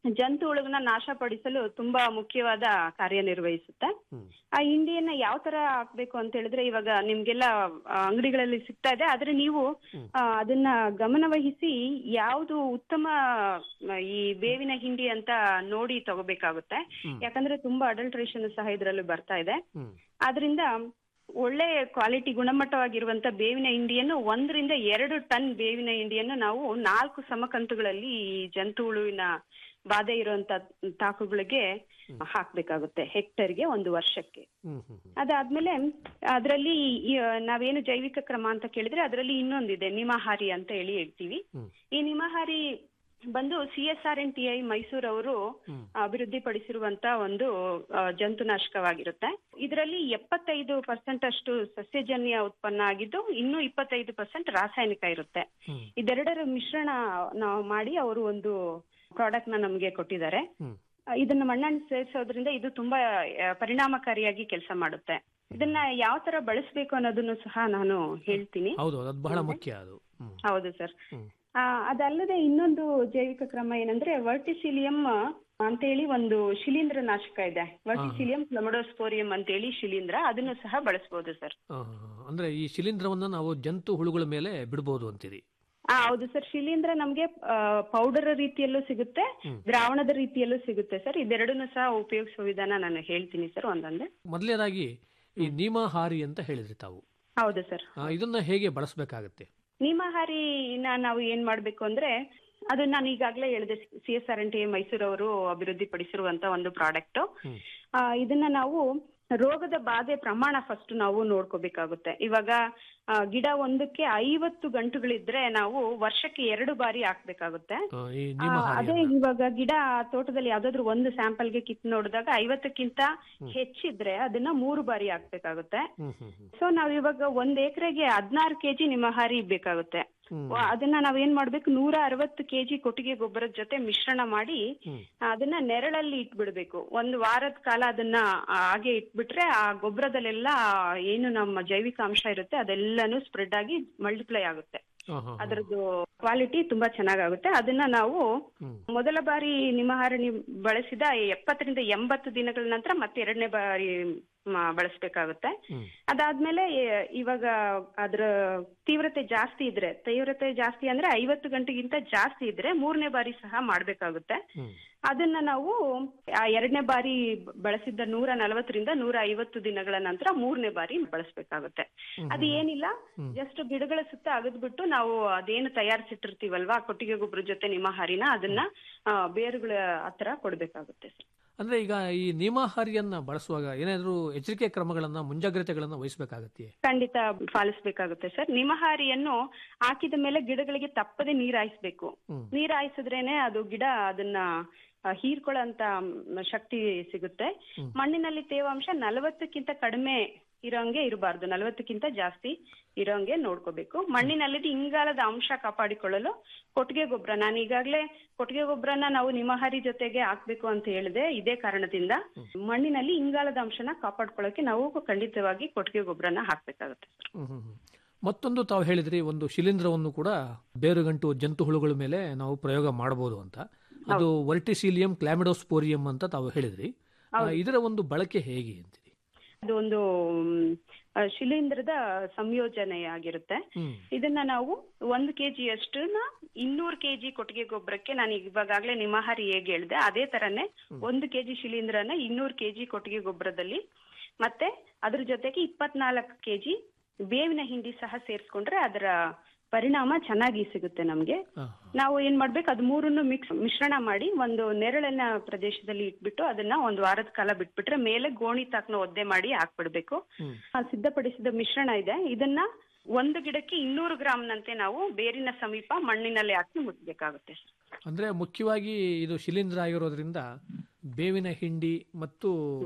ಜಂತು ಹುಳುಗಳನ್ನ ನಾಶಪಡಿಸಲು ತುಂಬಾ ಮುಖ್ಯವಾದ ಕಾರ್ಯನಿರ್ವಹಿಸುತ್ತೆ ಆ ಹಿಂಡಿಯನ್ನ ಯಾವ ತರ ಹಾಕ್ಬೇಕು ಅಂತ ಹೇಳಿದ್ರೆ ಇವಾಗ ನಿಮ್ಗೆಲ್ಲ ಆ, ಅಂಗಡಿಗಳಲ್ಲಿ ಸಿಗ್ತಾ ಇದೆ ಆದ್ರೆ ನೀವು ಆ, ಅದನ್ನ ಗಮನವಹಿಸಿ ಯಾವುದು ಉತ್ತಮ ಮ, ಈ ಬೇವಿನ ಹಿಂಡಿ ಅಂತ ನೋಡಿ ತಗೋಬೇಕಾಗುತ್ತೆ ಯಾಕಂದ್ರೆ ತುಂಬಾ ಅಡಲ್ಟ್ರೇಷನ್ ಸಹ ಇದರಲ್ಲಿ ಬರ್ತಾ ಇದೆ ಆದ್ರಿಂದ ಒಳ್ಳೆ ಕ್ವಾಲಿಟಿ ಗುಣಮಟ್ಟವಾಗಿರುವಂತ ಬೇವಿನ ಹಿಂಡಿಯನ್ನು ಒಂದರಿಂದ ಎರಡು ಟನ್ ಬೇವಿನ ಹಿಂಡಿಯನ್ನು ನಾವು ನಾಲ್ಕು ಸಮಕಂತುಗಳಲ್ಲಿ ಈ ಜಂತು ಹುಳುವಿನ ಬಾಧೆ ಇರುವಂತ ತಾಕುಗಳಿಗೆ ಹಾಕ್ಬೇಕಾಗುತ್ತೆ ಹೆಕ್ಟರ್ಗೆ ಒಂದು ವರ್ಷಕ್ಕೆ ಅದಾದ್ಮೇಲೆ ಅದರಲ್ಲಿ ನಾವೇನು ಜೈವಿಕ ಕ್ರಮ ಅಂತ ಕೇಳಿದ್ರೆ ಅದರಲ್ಲಿ ಇನ್ನೊಂದಿದೆ ನಿಮಾಹಾರಿ ಅಂತ ಹೇಳಿ ಹೇಳ್ತೀವಿ ಈ ನಿಮಾಹಾರಿ ಬಂದು C S R N T I Mysuru ಅವರು ಅಭಿವೃದ್ಧಿಪಡಿಸಿರುವಂತ ಒಂದು ಆ, ಜಂತುನಾಶಕವಾಗಿರುತ್ತೆ ಇದರಲ್ಲಿ ಎಪ್ಪತ್ತೈದು ಪರ್ಸೆಂಟ್ ಅಷ್ಟು ಸಸ್ಯಜನ್ಯ ಉತ್ಪನ್ನ ಆಗಿದ್ದು ಇನ್ನು ಇಪ್ಪತ್ತೈದು ಪರ್ಸೆಂಟ್ ರಾಸಾಯನಿಕ ಇರುತ್ತೆ ಇದೆರಡರ ಮಿಶ್ರಣ ನಾವು ಮಾಡಿ ಅವರು ಒಂದು ಪ್ರಾಡಕ್ಟ್ ನ ನಮ್ಗೆ ಕೊಟ್ಟಿದ್ದಾರೆ ಆ, ಇದನ್ನ ಮಣ್ಣನ್ನು ಸೇರಿಸೋದ್ರಿಂದ ಇದು ತುಂಬಾ ಆ, ಪರಿಣಾಮಕಾರಿಯಾಗಿ ಕೆಲಸ ಮಾಡುತ್ತೆ ಇದನ್ನ ಯಾವ ತರ ಬಳಸಬೇಕು ಅನ್ನೋದನ್ನು ಸಹ ನಾನು ಹೇಳ್ತೀನಿ ಹೌದು ಅದು ಬಹಳ ಮುಖ್ಯ ಅದು ಹ್ಮ್. ಹೌದು ಸರ್ ಹ್ಮ್. ಅದಲ್ಲದೆ ಇನ್ನೊಂದು ಜೈವಿಕ ಕ್ರಮ ಏನಂದ್ರೆ ವರ್ಟಿಸಿಲಿಯಂ ಅಂತೇಳಿ ಒಂದು ಶಿಲೀಂಧ್ರ ನಾಶಕ ಇದೆ ವರ್ಟಿಸಿಲಿಯಂ ಫ್ಲಮಡೋಸ್ಪೋರಿಯಂ ಅಂತೇಳಿ ಶಿಲೀಂಧ್ರ ಅದನ್ನು ಸಹ ಬಳಸಬಹುದು ಸರ್ ಆ, ಅಂದ್ರೆ ಈ ಶಿಲೀಂಧ್ರವನ್ನ ನಾವು ಜಂತು ಹುಳುಗಳ ಮೇಲೆ ಬಿಡಬಹುದು ಅಂತೀರಿ ಆ ಹೌದು ಸರ್ ಶಿಲೀಂಧ್ರ ನಮ್ಗೆ ಪೌಡರ್ ರೀತಿಯಲ್ಲೂ ಸಿಗುತ್ತೆ ದ್ರಾವಣದ ರೀತಿಯಲ್ಲೂ ಸಿಗುತ್ತೆ ಸರ್ ಇದೆರಡನ್ನು ಸಹ ಉಪಯೋಗಿಸುವ ವಿಧಾನ ನಾನು ಹೇಳ್ತೀನಿ ಸರ್ ಒಂದೊಂದೇ ಮೊದಲನೇದಾಗಿ ಈ ನೀಮಾಹಾರಿ ಅಂತ ಹೇಳಿದ್ರಿ ತಾವು ಹೌದು ಸರ್ ಆ, ಇದನ್ನ ಹೇಗೆ ಬಳಸಬೇಕಾಗತ್ತೆ ನಿಮಾಹಾರಿನ ನಾವು ಏನ್ ಮಾಡ್ಬೇಕು ಅಂದ್ರೆ ಅದು ನಾನು ಈಗಾಗಲೇ ಹೇಳಿದೆ C S R N T Mysuru ಅವರು ಅಭಿವೃದ್ಧಿ ಪಡಿಸಿರುವಂತ ಒಂದು ಪ್ರಾಡಕ್ಟ್ ಇದನ್ನ ನಾವು ರೋಗದ ಬಾಧೆ ಪ್ರಮಾಣ ಫಸ್ಟ್ ನಾವು ನೋಡ್ಕೋಬೇಕಾಗುತ್ತೆ ಇವಾಗ ಆ, ಗಿಡ ಒಂದಕ್ಕೆ ಐವತ್ತು ಗಂಟುಗಳಿದ್ರೆ ನಾವು ವರ್ಷಕ್ಕೆ ಎರಡು ಬಾರಿ ಹಾಕ್ಬೇಕಾಗುತ್ತೆ ಆ, ಈ ಆ, ನೀಮಾಹಾರಿ ಅದೇ ಇವಾಗ ಗಿಡ ತೋಟದಲ್ಲಿ ಯಾವ್ದಾದ್ರು ಒಂದು ಸ್ಯಾಂಪಲ್ಗೆ ಕಿತ್ ನೋಡಿದಾಗ ಐವತ್ತಕ್ಕಿಂತ ಹೆಚ್ಚಿದ್ರೆ ಅದನ್ನ ಮೂರು ಬಾರಿ ಹಾಕ್ಬೇಕಾಗುತ್ತೆ ಹ್ಮ್ ಹ್ಮ್ ಹ್ಮ್ ಸೊ ನಾವ್ ಇವಾಗ ಒಂದ್ ಎಕರೆಗೆ ಹದಿನಾರು ಕೆಜಿ ನಿಮಹಾರಿ ಬೇಕಾಗುತ್ತೆ ವ- ಅದನ್ನ ನಾವ್ ಏನ್ ಮಾಡ್ಬೇಕು ನೂರ ಅರವತ್ತು ಕೆಜಿ ಕೊಟ್ಟಿಗೆ ಗೊಬ್ಬರದ ಜೊತೆ ಮಿಶ್ರಣ ಮಾಡಿ ಅದನ್ನ ನೆರಳಲ್ಲಿ ಇಟ್ಬಿಡ್ಬೇಕು ಒಂದು ವಾರದ ಕಾಲ ಅದನ್ನ ಹಾಗೆ ಇಟ್ಬಿಟ್ರೆ ಆ ಗೊಬ್ಬರದಲ್ಲೆಲ್ಲ ಏನು ನಮ್ಮ ಜೈವಿಕ ಅಂಶ ಇರುತ್ತೆ ಅದೆಲ್ಲಾನು ಸ್ಪ್ರೆಡ್ ಆಗಿ ಮಲ್ಟಿಪ್ಲೈ ಆಗುತ್ತೆ ಆ, ಹಾ, ಹಾ. ಅದರದ್ದು ಕ್ವಾಲಿಟಿ ತುಂಬಾ ಚೆನ್ನಾಗಾಗುತ್ತೆ ಅದನ್ನ ನಾವು ಮೊದಲ ಬಾರಿ ನಿಮಹಾರಣಿ ಬಳಸಿದ ಎಪ್ಪತ್ತರಿಂದ ಎಂಬತ್ತು ದಿನಗಳ ನಂತರ ಮತ್ತೆ ಎರಡನೇ ಬಾರಿ ಮ- ಬಳಸ್ಬೇಕಾಗುತ್ತೆ ಅದಾದ್ಮೇಲೆ ಎ- ಇವಾಗ ಅದ್ರ ತೀವ್ರತೆ ಜಾಸ್ತಿ ಇದ್ರೆ ತೀವ್ರತೆ ಜಾಸ್ತಿ ಅಂದ್ರೆ ಐವತ್ತು ಗಂಟೆಗಿಂತ ಜಾಸ್ತಿ ಇದ್ರೆ ಮೂರನೇ ಬಾರಿ ಸಹ ಮಾಡ್ಬೇಕಾಗುತ್ತೆ ಅದನ್ನ ನಾವು ಆ ಎರಡನೇ ಬಾರಿ ಬ- ಬಳಸಿದ್ದ ನೂರ ನಲವತ್ತರಿಂದ ನೂರ ಐವತ್ತು ದಿನಗಳ ನಂತರ ಮೂರನೇ ಬಾರಿ ಬಳಸ್ಬೇಕಾಗುತ್ತೆ ಅದು ಏನಿಲ್ಲ ಜಸ್ಟ್ ಗಿಡಗಳ ಸುತ್ತ ಅಗದ್ಬಿಟ್ಟು ನಾವು ಅದೇನು ತಯಾರಿಸಿಟ್ಟಿರ್ತೀವಲ್ವಾ ಕೊಟ್ಟಿಗೆ ಗೊಬ್ಬರ ಜೊತೆ ನಿಮಹಾರಿನ ಅದನ್ನ ಆ, ಬೇರುಗಳ ಹತ್ರ ಕೊಡ್ಬೇಕಾಗುತ್ತೆ ಸರ್ ಅಂದ್ರೆ ಈಗ ಈ ನೀಮಾಹಾರಿಯನ್ನ ಬಳಸುವಾಗ ಏನಾದ್ರೂ ಎಚ್ಚರಿಕೆ ಕ್ರಮಗಳನ್ನ ಮುಂಜಾಗ್ರತೆಗಳನ್ನ ವಹಿಸಬೇಕಾಗತ್ತೆ ಖಂಡಿತ ಪಾಲಿಸ್ಬೇಕಾಗುತ್ತೆ ಸರ್ ನಿಮಹಾರಿಯನ್ನು ಹಾಕಿದ ಮೇಲೆ ಗಿಡಗಳಿಗೆ ತಪ್ಪದೆ ನೀರ್ ಹಾಯಿಸ್ಬೇಕು ನೀರ್ ಹಾಯಿಸಿದ್ರೇನೆ ಅದು ಗಿಡ ಅದನ್ನ ಆ, ಹೀರ್ಕೊಳ್ಳೋಂತ ಮ್, ಶಕ್ತಿ ಸಿಗುತ್ತೆ ಮಣ್ಣಿನಲ್ಲಿ ತೇವಾಂಶ ನಲವತ್ತಕ್ಕಿಂತ ಕಡಿಮೆ ಇರೋಂಗೆ ಇರಬಾರ್ದು ನಲವತ್ತಕ್ಕಿಂತ ಜಾಸ್ತಿ ಇರೋಂಗೆ ನೋಡ್ಕೋಬೇಕು ಮಣ್ಣಿನಲ್ಲಿ ಇಂಗಾಲದ ಅಂಶ ಕಾಪಾಡಿಕೊಳ್ಳಲು ಕೊಟ್ಟಿಗೆ ಗೊಬ್ಬರ ನಾನು ಈಗಾಗಲೇ ಕೊಟ್ಟಿಗೆ ಗೊಬ್ಬರನ ನಾವು ನಿಮಹಾರಿ ಜೊತೆಗೆ ಹಾಕ್ಬೇಕು ಅಂತ ಹೇಳಿದೆ ಇದೇ ಕಾರಣದಿಂದ ಮಣ್ಣಿನಲ್ಲಿ ಇಂಗಾಲದ ಅಂಶನ ಕಾಪಾಡ್ಕೊಳ್ಳೋಕೆ ನಾವು ಖಂಡಿತವಾಗಿ ಕೊಟ್ಟಿಗೆ ಗೊಬ್ಬರನ ಹಾಕ್ಬೇಕಾಗುತ್ತೆ ಹ್ಮ್ ಹ್ಮ್ ಹ್ಮ್. ಮತ್ತೊಂದು ತಾವು ಹೇಳಿದ್ರಿ ಒಂದು ಶಿಲೀಂಧ್ರವನ್ನು ಕೂಡ ಬೇರುಗಂಟು ಜಂತು ಹುಳುಗಳ ಮೇಲೆ ನಾವು ಪ್ರಯೋಗ ಮಾಡಬಹುದು ಅಂತ ಅದು ವರ್ಟಿಸೀಲಿಯಂ ಕ್ಲಾಮಿಡೋಸ್ಪೋರಿಯಂ ಅಂತ ತಾವು ಹೇಳಿದ್ರಿ ಆ, ಇದರ ಒಂದು ಬಳಕೆ ಹೇಗೆ ಅಂತೀರಿ ಅದು ಒಂದು ಮ್, ಆ, ಶಿಲೀಂಧ್ರದ ಸಂಯೋಜನೆಯಾಗಿರುತ್ತೆ ಇದನ್ನ ನಾವು ಒಂದು ಕೆಜಿ ಅಷ್ಟನ್ನ ಇನ್ನೂರು ಕೆಜಿ ಕೊಟ್ಟಿಗೆ ಗೊಬ್ಬರಕ್ಕೆ ನಾನು ಇವಾಗಲೇ ನಿಮಹಾರಿ ಹೇಗೆ ಹೇಳಿದೆ ಅದೇ ತರನೇ ಒಂದು ಕೆಜಿ ಶಿಲೀಂಧ್ರನ ಇನ್ನೂರು ಕೆಜಿ ಕೊಟ್ಟಿಗೆ ಗೊಬ್ಬರದಲ್ಲಿ ಮತ್ತೆ ಅದ್ರ ಜೊತೆಗೆ ಇಪ್ಪತ್ನಾಲ್ಕು ಕೆಜಿ ಬೇವಿನ ಹಿಂಡಿ ಸಹ ಸೇರಿಸ್ಕೊಂಡ್ರೆ ಅದರ ಪರಿಣಾಮ ಚೆನ್ನಾಗಿ ಸಿಗುತ್ತೆ ನಮ್ಗೆ ನಾವು ಏನ್ ಮಾಡ್ಬೇಕು ಅದು ಮೂರನ್ನು ಮಿಕ್ಸ್ ಮಿಶ್ರಣ ಮಾಡಿ ಒಂದು ನೆರಳಿನ ಪ್ರದೇಶದಲ್ಲಿ ಇಟ್ಬಿಟ್ಟು ಅದನ್ನ ಒಂದು ವಾರದ ಕಾಲ ಬಿಟ್ಬಿಟ್ರೆ ಮೇಲೆ ಗೋಣಿ ತಾಕ್ನ ಒದ್ದೆ ಮಾಡಿ ಹಾಕ್ಬಿಡ್ಬೇಕು ಆ ಸಿದ್ಧಪಡಿಸಿದ ಮಿಶ್ರಣ ಇದೆ ಇದನ್ನ ಒಂದು ಗಿಡಕ್ಕೆ ಇನ್ನೂರು ಗ್ರಾಮ್ನಂತೆ ನಾವು ಬೇರಿನ ಸಮೀಪ ಮಣ್ಣಿನಲ್ಲಿ ಹಾಕಿ ಮುಟ್ಬೇಕಾಗುತ್ತೆ ಅಂದ್ರೆ ಮುಖ್ಯವಾಗಿ ಇದು ಶಿಲೀಂಧ್ರ ಆಗಿರೋದ್ರಿಂದ ಬೇವಿನ ಹಿಂಡಿ ಮತ್ತು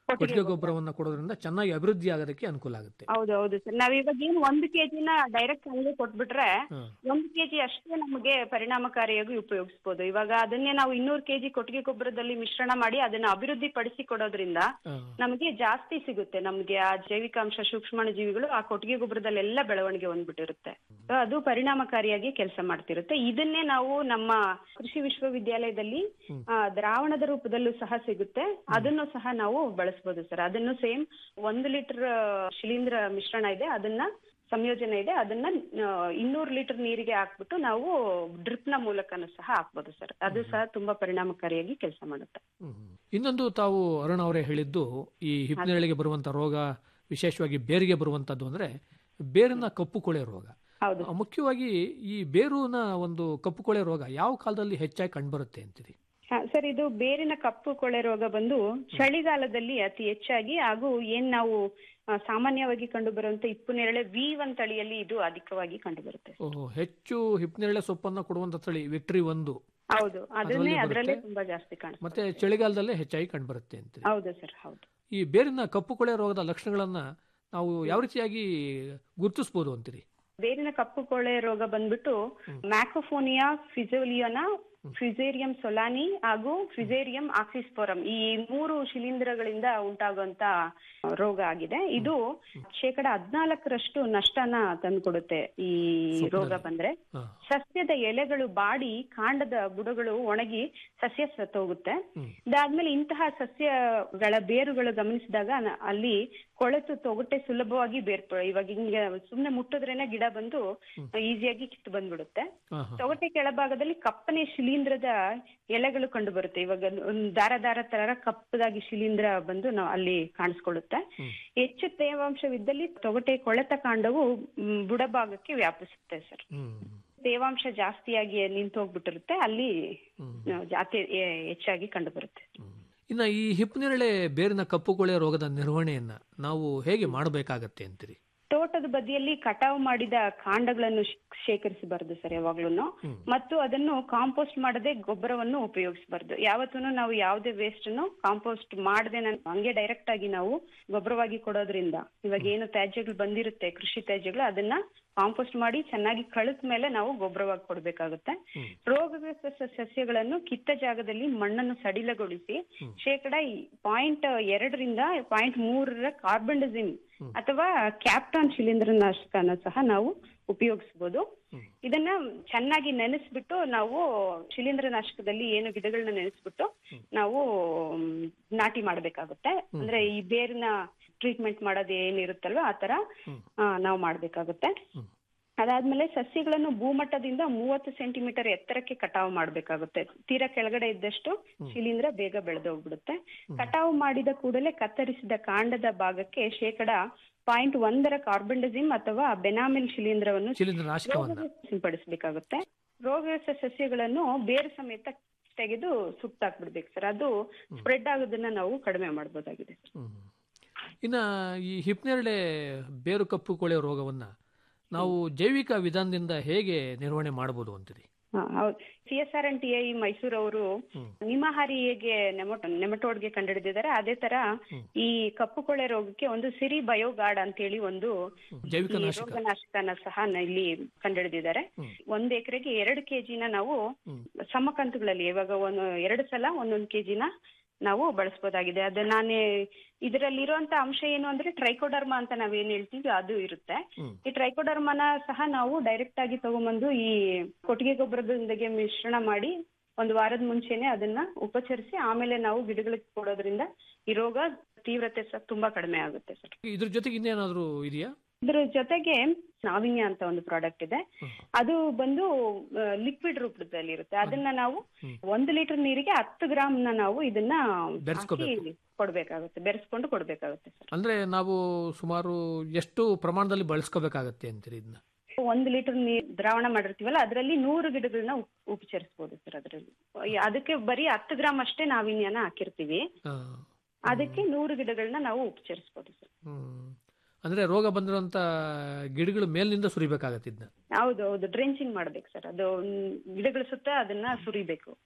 ಕೊಟ್ಟಿಗೆ ಗೊಬ್ಬರವನ್ನ ಕೊಡೋದ್ರಿಂದ ಚೆನ್ನಾಗಿ ಅಭಿವೃದ್ಧಿ ಆಗೋದಕ್ಕೆ ಅನುಕೂಲ ಆಗುತ್ತೆ ಹೌದು ಹೌದು ಸರ್ ನಾವ್ ಇವಾಗ ಏನು ಒಂದು ಕೆಜಿನ ಡೈರೆಕ್ಟ್ ಹಂಗೆ ಕೊಟ್ಬಿಟ್ರೆ ಹಾ. ಒಂದು ಕೆಜಿ ಅಷ್ಟೇ ನಮಗೆ ಪರಿಣಾಮಕಾರಿಯಾಗಿ ಉಪಯೋಗಿಸಬಹುದು ಇವಾಗ ಅದನ್ನೇ ನಾವು ಇನ್ನೂರು ಕೆಜಿ ಕೊಟ್ಟಿಗೆ ಗೊಬ್ಬರದಲ್ಲಿ ಮಿಶ್ರಣ ಮಾಡಿ ಅದನ್ನ ಅಭಿವೃದ್ಧಿ ಪಡಿಸಿ ಕೊಡೋದ್ರಿಂದ ಹಾ. ನಮಗೆ ಜಾಸ್ತಿ ಸಿಗುತ್ತೆ ನಮಗೆ ಆ ಜೈವಿಕಾಂಶ ಸೂಕ್ಷ್ಮಾಣು ಜೀವಿಗಳು ಆ ಕೊಟ್ಟಿಗೆ ಗೊಬ್ಬರದಲ್ಲೆಲ್ಲ ಬೆಳವಣಿಗೆ ಹೊಂದ್ಬಿಟ್ಟಿರುತ್ತೆ So ಅದು ಪರಿಣಾಮಕಾರಿಯಾಗಿ ಕೆಲಸ ಮಾಡ್ತಿರುತ್ತೆ ಇದನ್ನೇ ನಾವು ನಮ್ಮ ಕೃಷಿ ವಿಶ್ವವಿದ್ಯಾಲಯದಲ್ಲಿ ಆ, ದ್ರಾವಣದ ರೂಪದಲ್ಲೂ ಸಹ ಸಿಗುತ್ತೆ ಅದನ್ನು ಸಹ ನಾವು ಬಳಸಬಹುದು ಸರ್ ಅದನ್ನು ಸೇಮ್ ಒಂದು ಲೀಟರ್ ಶಿಲೀಂಧ್ರ ಮಿಶ್ರಣ ಇದೆ ಅದನ್ನ ಸಂಯೋಜನೆ ಇದೆ ಅದನ್ನ ಇನ್ನೂರು ಲೀಟರ್ ನೀರಿಗೆ ಹಾಕ್ಬಿಟ್ಟು ನಾವು ಡ್ರಿಪ್ ನ ಮೂಲಕನೂ ಸಹ ಹಾಕ್ಬೋದು ಸರ್ ಅದು ಸಹ ತುಂಬಾ ಪರಿಣಾಮಕಾರಿಯಾಗಿ ಕೆಲಸ ಮಾಡುತ್ತೆ ಹ್ಮ್. ಇನ್ನೊಂದು ತಾವು ಅರುಣ್ ಅವರೇ ಹೇಳಿದ್ದು ಈ ಹಿಪ್ನೇರಳಿಗೆ ಬರುವಂತ ರೋಗ ವಿಶೇಷವಾಗಿ ಬೇರಿಗೆ ಬರುವಂತದ್ದು ಅಂದ್ರೆ ಬೇರಿನ ಕಪ್ಪು ಕೊಳೆ ರೋಗ ಹೌದು ಆ, ಮುಖ್ಯವಾಗಿ ಈ ಬೇರುನ ಒಂದು ಕಪ್ಪು ಕೊಳೆ ರೋಗ ಯಾವ ಕಾಲದಲ್ಲಿ ಹೆಚ್ಚಾಗಿ ಕಂಡುಬರುತ್ತೆ ಅಂತೀರಿ ಹಾ, ಸರ್ ಇದು ಬೇರಿನ ಕಪ್ಪು ಕೊಳೆ ರೋಗ ಬಂದು ಚಳಿಗಾಲದಲ್ಲಿ ಅತಿ ಹೆಚ್ಚಾಗಿ ಹಾಗೂ ಏನ್ ನಾವು ಆ, ಸಾಮಾನ್ಯವಾಗಿ ಕಂಡು ಬರುವಂತ ಇಪ್ಪು ನೇರಳೆ ವಿ ಒನ್ ತಳಿಯಲ್ಲಿ ಇದು ಅಧಿಕವಾಗಿ ಕಂಡು ಬರುತ್ತೆ ಓಹೋ ಹೆಚ್ಚು ಹಿಪ್ನೇರಳೆ ಸೊಪ್ಪನ್ನ ಕೊಡುವಂತ ತಳಿ ವಿಕ್ಟ್ರಿ ಒಂದು ಹೌದು ಅದನ್ನೇ ಅದ್ರಲ್ಲಿ ಅದರಲ್ಲೇ ಬರುತ್ತೆ? ತುಂಬಾ ಜಾಸ್ತಿ ಕಾಣಿಸುತ್ತೆ ಮತ್ತೆ ಚಳಿಗಾಲದಲ್ಲೇ ಹೆಚ್ಚಾಗಿ ಕಂಡುಬರುತ್ತೆ ಅಂತೀರಿ ಹೌದು ಸರ್ ಹೌದು ಈ ಬೇರಿನ ಕಪ್ಪು ಕೊಳೆ ರೋಗದ ಲಕ್ಷಣಗಳನ್ನ ನಾವು ಯಾವ ರೀತಿಯಾಗಿ ಗುರುತಿಸಬಹುದು ಅಂತೀರಿ ಬೇರಿನ ಕಪ್ಪು ಕೊಳೆ ರೋಗ ಬಂದ್ಬಿಟ್ಟು ಮ್ಯಾಕೋಫೋನಿಯಾ ಫಿಸೋಲಿಯೋನಾ ಫಿಸೇರಿಯಂ ಸೊಲಾನಿ ಹಾಗೂ ಫಿಸೇರಿಯಂ ಆಕ್ಸಿಸ್ಪೋರಂ ಈ ಮೂರು ಶಿಲೀಂಧ್ರಗಳಿಂದ ಉಂಟಾಗುವಂತ ರೋಗ ಆಗಿದೆ ಇದು ಶೇಕಡ ಹದ್ನಾಲ್ಕರಷ್ಟು ನಷ್ಟನ ತಂದ್ಕೊಡುತ್ತೆ ಈ ರೋಗ ಬಂದ್ರೆ ಹಾ. ಸಸ್ಯದ ಎಲೆಗಳು ಬಾಡಿ ಕಾಂಡದ ಬುಡಗಳು ಒಣಗಿ ಸಸ್ಯ ಸತ್ತೋಗುತ್ತೆ ಹ್ಮ್. ಅದಾದ್ಮೇಲೆ ಇಂತಹ ಸಸ್ಯಗಳ ಬೇರುಗಳು ಗಮನಿಸಿದಾಗ ನ- ಅಲ್ಲಿ ಕೊಳೆತು ತೊಗಟೆ ಸುಲಭವಾಗಿ ಬೇರ್ಪ ಇವಾಗ ಹಿಂಗೆ ಸುಮ್ನೆ ಮುಟ್ಟಿದ್ರೇನೆ ಗಿಡ ಬಂದು ಈಸಿಯಾಗಿ ಕಿತ್ತು ಬಂದ್ಬಿಡುತ್ತೆ ಹಾ, ಹಾ. ತೊಗಟೆ ಕೆಳಭಾಗದಲ್ಲಿ ಕಪ್ಪನೆ ಶಿಲೀಂಧ್ರದ ಎಲೆಗಳು ಕಂಡು ಬರುತ್ತೆ ಇವಾಗ ಒಂದು ದಾರ ದಾರ ತರ ಕಪ್ಪದಾಗಿ ಶಿಲೀಂಧ್ರ ಬಂದು ನಾವು ಅಲ್ಲಿ ಕಾಣಿಸ್ಕೊಳ್ಳುತ್ತೆ ಹ್ಮ್. ಹೆಚ್ಚು ತೇವಾಂಶವಿದ್ದಲ್ಲಿ ತೊಗಟೆ ಕೊಳೆತ ಕಾಂಡವು ಮ್, ಬುಡಭಾಗಕ್ಕೆ ವ್ಯಾಪಿಸುತ್ತೆ ಸರ್ ಹ್ಮ್. ತೇವಾಂಶ ಜಾಸ್ತಿಯಾಗಿ ನಿಂತು ಹೋಗ್ಬಿಟ್ಟಿರುತ್ತೆ ಅಲ್ಲಿ ಹ್ಮ್. ಆ, ಜಾತಿ ಎ- ಹೆಚ್ಚಾಗಿ ಕಂಡು ಬರುತ್ತೆ ಹ್ಮ್. ಇನ್ನ ಈ ಹಿಪ್ನೇರಳೆ ಬೇರಿನ ಕಪ್ಪು ಕೊಳೆ ರೋಗದ ನಿರ್ವಹಣೆಯನ್ನ ನಾವು ಹೇಗೆ ಮಾಡಬೇಕಾಗತ್ತೆ ಅಂತೀರಿ ತೋಟದ ಬದಿಯಲ್ಲಿ ಕಟಾವು ಮಾಡಿದ ಕಾಂಡಗಳನ್ನು ಶ್- ಶೇಖರಿಸಬಾರದು ಸರ್ ಯಾವಾಗ್ಲೂ ಹ್ಮ್. ಮತ್ತು ಅದನ್ನು ಕಾಂಪೋಸ್ಟ್ ಮಾಡದೆ ಗೊಬ್ಬರವನ್ನು ಉಪಯೋಗಿಸಬಾರ್ದು ಯಾವತ್ತೂ ನಾವು ಯಾವುದೇ ವೇಸ್ಟ್ ಅನ್ನು ಕಾಂಪೋಸ್ಟ್ ಮಾಡದೆ ಹಂಗೆ ಡೈರೆಕ್ಟ್ ಆಗಿ ನಾವು ಗೊಬ್ಬರವಾಗಿ ಕೊಡೋದ್ರಿಂದ ಇವಾಗ ಏನು ತ್ಯಾಜ್ಯಗಳು ಬಂದಿರುತ್ತೆ ಕೃಷಿ ತ್ಯಾಜ್ಯಗಳು ಅದನ್ನ ಕಾಂಪೋಸ್ಟ್ ಮಾಡಿ ಚೆನ್ನಾಗಿ ಕಳಿತ ಮೇಲೆ ನಾವು ಗೊಬ್ಬರವಾಗಿ ಕೊಡ್ಬೇಕಾಗುತ್ತೆ ಹ್ಮ್. ರೋಗಗ್ರಸ್ತ ಸಸ್ಯಗಳನ್ನು ಕಿತ್ತ ಜಾಗದಲ್ಲಿ ಮಣ್ಣನ್ನು ಸಡಿಲಗೊಳಿಸಿ ಶೇಕಡ ಪಾಯಿಂಟ್ ಎರಡರಿಂದ ಪಾಯಿಂಟ್ ಮೂರರ ಕಾರ್ಬನ್ಡಜಿಮ್ ಅಥವಾ ಕ್ಯಾಪ್ಟಾನ್ ಶಿಲೀಂಧ್ರನಾಶಕನ ಸಹ ನಾವು ಉಪಯೋಗಿಸಬಹುದು ಇದನ್ನ ಚೆನ್ನಾಗಿ ನೆನೆಸ್ಬಿಟ್ಟು ನಾವು ಶಿಲೀಂಧ್ರನಾಶಕದಲ್ಲಿ ಏನು ಗಿಡಗಳನ್ನ ನೆನೆಸ್ಬಿಟ್ಟು ನಾವು ಮ್, ನಾಟಿ ಮಾಡ್ಬೇಕಾಗುತ್ತೆ ಅಂದ್ರೆ ಈ ಬೇರಿನ ಟ್ರೀಟ್ಮೆಂಟ್ ಮಾಡೋದು ಏನಿರುತ್ತಲ್ವ ಆ ತರ ಆ, ನಾವು ಮಾಡ್ಬೇಕಾಗುತ್ತೆ ಅದಾದ್ಮೇಲೆ ಸಸ್ಯಗಳನ್ನು ಭೂಮಟ್ಟದಿಂದ ಮೂವತ್ತು ಸೆಂಟಿಮೀಟರ್ ಎತ್ತರಕ್ಕೆ ಕಟಾವು ಮಾಡ್ಬೇಕಾಗುತ್ತೆ ತೀರಾ ಕೆಳಗಡೆ ಇದ್ದಷ್ಟು ಶಿಲೀಂಧ್ರ ಬೇಗ ಬೆಳೆದೋಗ್ಬಿಡುತ್ತೆ ಕಟಾವು ಮಾಡಿದ ಕೂಡಲೇ ಕತ್ತರಿಸಿದ ಕಾಂಡದ ಭಾಗಕ್ಕೆ ಶೇಕಡ ಪಾಯಿಂಟ್ ಒಂದರ ಕಾರ್ಬನ್ಡಜಿಮ್ ಅಥವಾ ಬೆನಾಮಿಲ್ ಶಿಲೀಂಧ್ರವನ್ನು ಶಿಲೀಂಧ್ರ ನಾಶಕವನ್ನ ರೋಗಕ್ಕೆ ಸಿಂಪಡಿಸಬೇಕಾಗುತ್ತೆ ರೋಗಗ್ರಸ್ತ ಸಸ್ಯಗಳನ್ನು ಬೇರು ಸಮೇತ ತೆಗೆದು ಸುಟ್ಟಾಕ್ಬಿಡ್ಬೇಕು ಸರ್ ಅದು ಸ್ಪ್ರೆಡ್ ಆಗೋದನ್ನ ನಾವು ಕಡಿಮೆ ಮಾಡ್ಬೋದಾಗಿದೆ ಸರ್ ಹ್ಮ್. ಇನ್ನ ಈ ಹಿಪ್ನೇರಳೆ ಬೇರು ಕಪ್ಪು ಕೊಳೆ ರೋಗವನ್ನ ನಾವು ಜೈವಿಕ ವಿಧಾನದಿಂದ ಹೇಗೆ ನಿರ್ವಹಣೆ ಮಾಡಬಹುದು ಅಂತೀರಿ ಹಾ, ಹೌದು C S R N T I Mysuru ಅವರು ನಿಮಹಾರಿ ಹೇಗೆ ನೆಮಟೋ ನೆಮಟೋಡ್ಗೆ ಕಂಡುಹಿಡಿದಿದ್ದಾರೆ ಅದೇ ತರ ಈ ಕಪ್ಪು ಕೊಳೆ ರೋಗಕ್ಕೆ ಒಂದು ಸಿರಿ ಬಯೋಗಾರ್ಡ್ ಅಂತೇಳಿ ಒಂದು ಜೈವಿಕ ಈ ನಾಶಕ ರೋಗನಾಶಕನ ಸಹ ನ- ಇಲ್ಲಿ ಕಂಡುಹಿಡಿದಿದ್ದಾರೆ ಒಂದ್ ಎಕರೆಗೆ ಎರಡು ಕೆಜಿನ ನಾವು ಸಮಕಂತುಗಳಲ್ಲಿ ಇವಾಗ ಒಂದು ಎರಡು ಸಲ ಒಂದೊಂದು ಕೆಜಿನ ನಾವು ಬಳಸಬಹುದಾಗಿದೆ ಅದು ನಾನೇ ಇದರಲ್ಲಿರುವಂತ ಅಂಶ ಏನು ಅಂದ್ರೆ ಟ್ರೈಕೋಡರ್ಮಾ ಅಂತ ನಾವೇನ್ ಹೇಳ್ತೀವಿ ಅದು ಇರುತ್ತೆ ಈ ಟ್ರೈಕೋಡರ್ಮಾನ ಸಹ ನಾವು ಡೈರೆಕ್ಟ್ ಆಗಿ ತಗೊಂಬಂದು ಈ ಕೊಟ್ಟಿಗೆ ಗೊಬ್ಬರದೊಂದಿಗೆ ಮಿಶ್ರಣ ಮಾಡಿ ಒಂದು ವಾರದ ಮುಂಚೆನೆ ಅದನ್ನ ಉಪಚರಿಸಿ ಆಮೇಲೆ ನಾವು ಗಿಡಗಳಿಗೆ ಕೊಡೋದ್ರಿಂದ ಈ ರೋಗ ತೀವ್ರತೆ ಸಹ ತುಂಬಾ ಕಡಿಮೆ ಆಗುತ್ತೆ ಸರ್ ಇದ್ರ ಜೊತೆಗೆ ಇನ್ನೇನಾದ್ರೂ ಇದೆಯಾ ಇದ್ರ ಜೊತೆಗೆ ನಾವಿನ್ಯ ಅಂತ ಒಂದು ಪ್ರಾಡಕ್ಟ್ ಇದೆ ಅದು ಬಂದು ಲಿಕ್ವಿಡ್ ರೂಪದಲ್ಲಿ ಇರುತ್ತೆ ಅದನ್ನ ನಾವು ಒಂದು ಲೀಟರ್ ನೀರಿಗೆ ಹತ್ತು ಗ್ರಾಮ್ ನ ನಾವು ಇದನ್ನ ಬೆರೆಸ್ಕೋಬೇಕು. ಹಾಕಿ ಕೊಡ್ಬೇಕಾಗುತ್ತೆ ಬೆರೆಸ್ಕೊಂಡು ಕೊಡ್ಬೇಕಾಗುತ್ತೆ ಸರ್ ಅಂದ್ರೆ ನಾವು ಸುಮಾರು ಎಷ್ಟು ಪ್ರಮಾಣದಲ್ಲಿ ಬಳಸ್ಕೋಬೇಕಾಗತ್ತೆ ಅಂತೀರಿ ಇದನ್ನ ಒಂದು ಲೀಟರ್ ನೀರ್ ದ್ರಾವಣ ಮಾಡಿರ್ತೀವಲ್ಲ ಅದರಲ್ಲಿ ನೂರು ಗಿಡಗಳನ್ನ ಉಪ್- ಉಪಚರಿಸ್ಬೋದು ಸರ್ ಅದರಲ್ಲಿ ಅದಕ್ಕೆ ಬರೀ ಹತ್ತು ಗ್ರಾಮ್ ಅಷ್ಟೇ ನಾವಿನ್ಯನ ಹಾಕಿರ್ತೀವಿ ಆ, ಅದಕ್ಕೆ ನೂರು ಗಿಡಗಳನ್ನ ನಾವು ಉಪಚರಿಸ್ಬೋದು ಸರ್ ಹ್ಮ್. ಅಂದ್ರೆ ರೋಗ ಬಂದಿರುವಂತ ಗಿಡಗಳು ಮೇಲಿನಿಂದ ಸುರಿಬೇಕಾಗತ್ತೆ ಇದನ್ನ ಹೌದು ಹೌದು ಡ್ರೆಂಚಿಂಗ್ ಮಾಡ್ಬೇಕು ಸರ್ ಅದು ಮ್, ಗಿಡಗಳ ಸುತ್ತ ಅದನ್ನ ಸುರಿಬೇಕು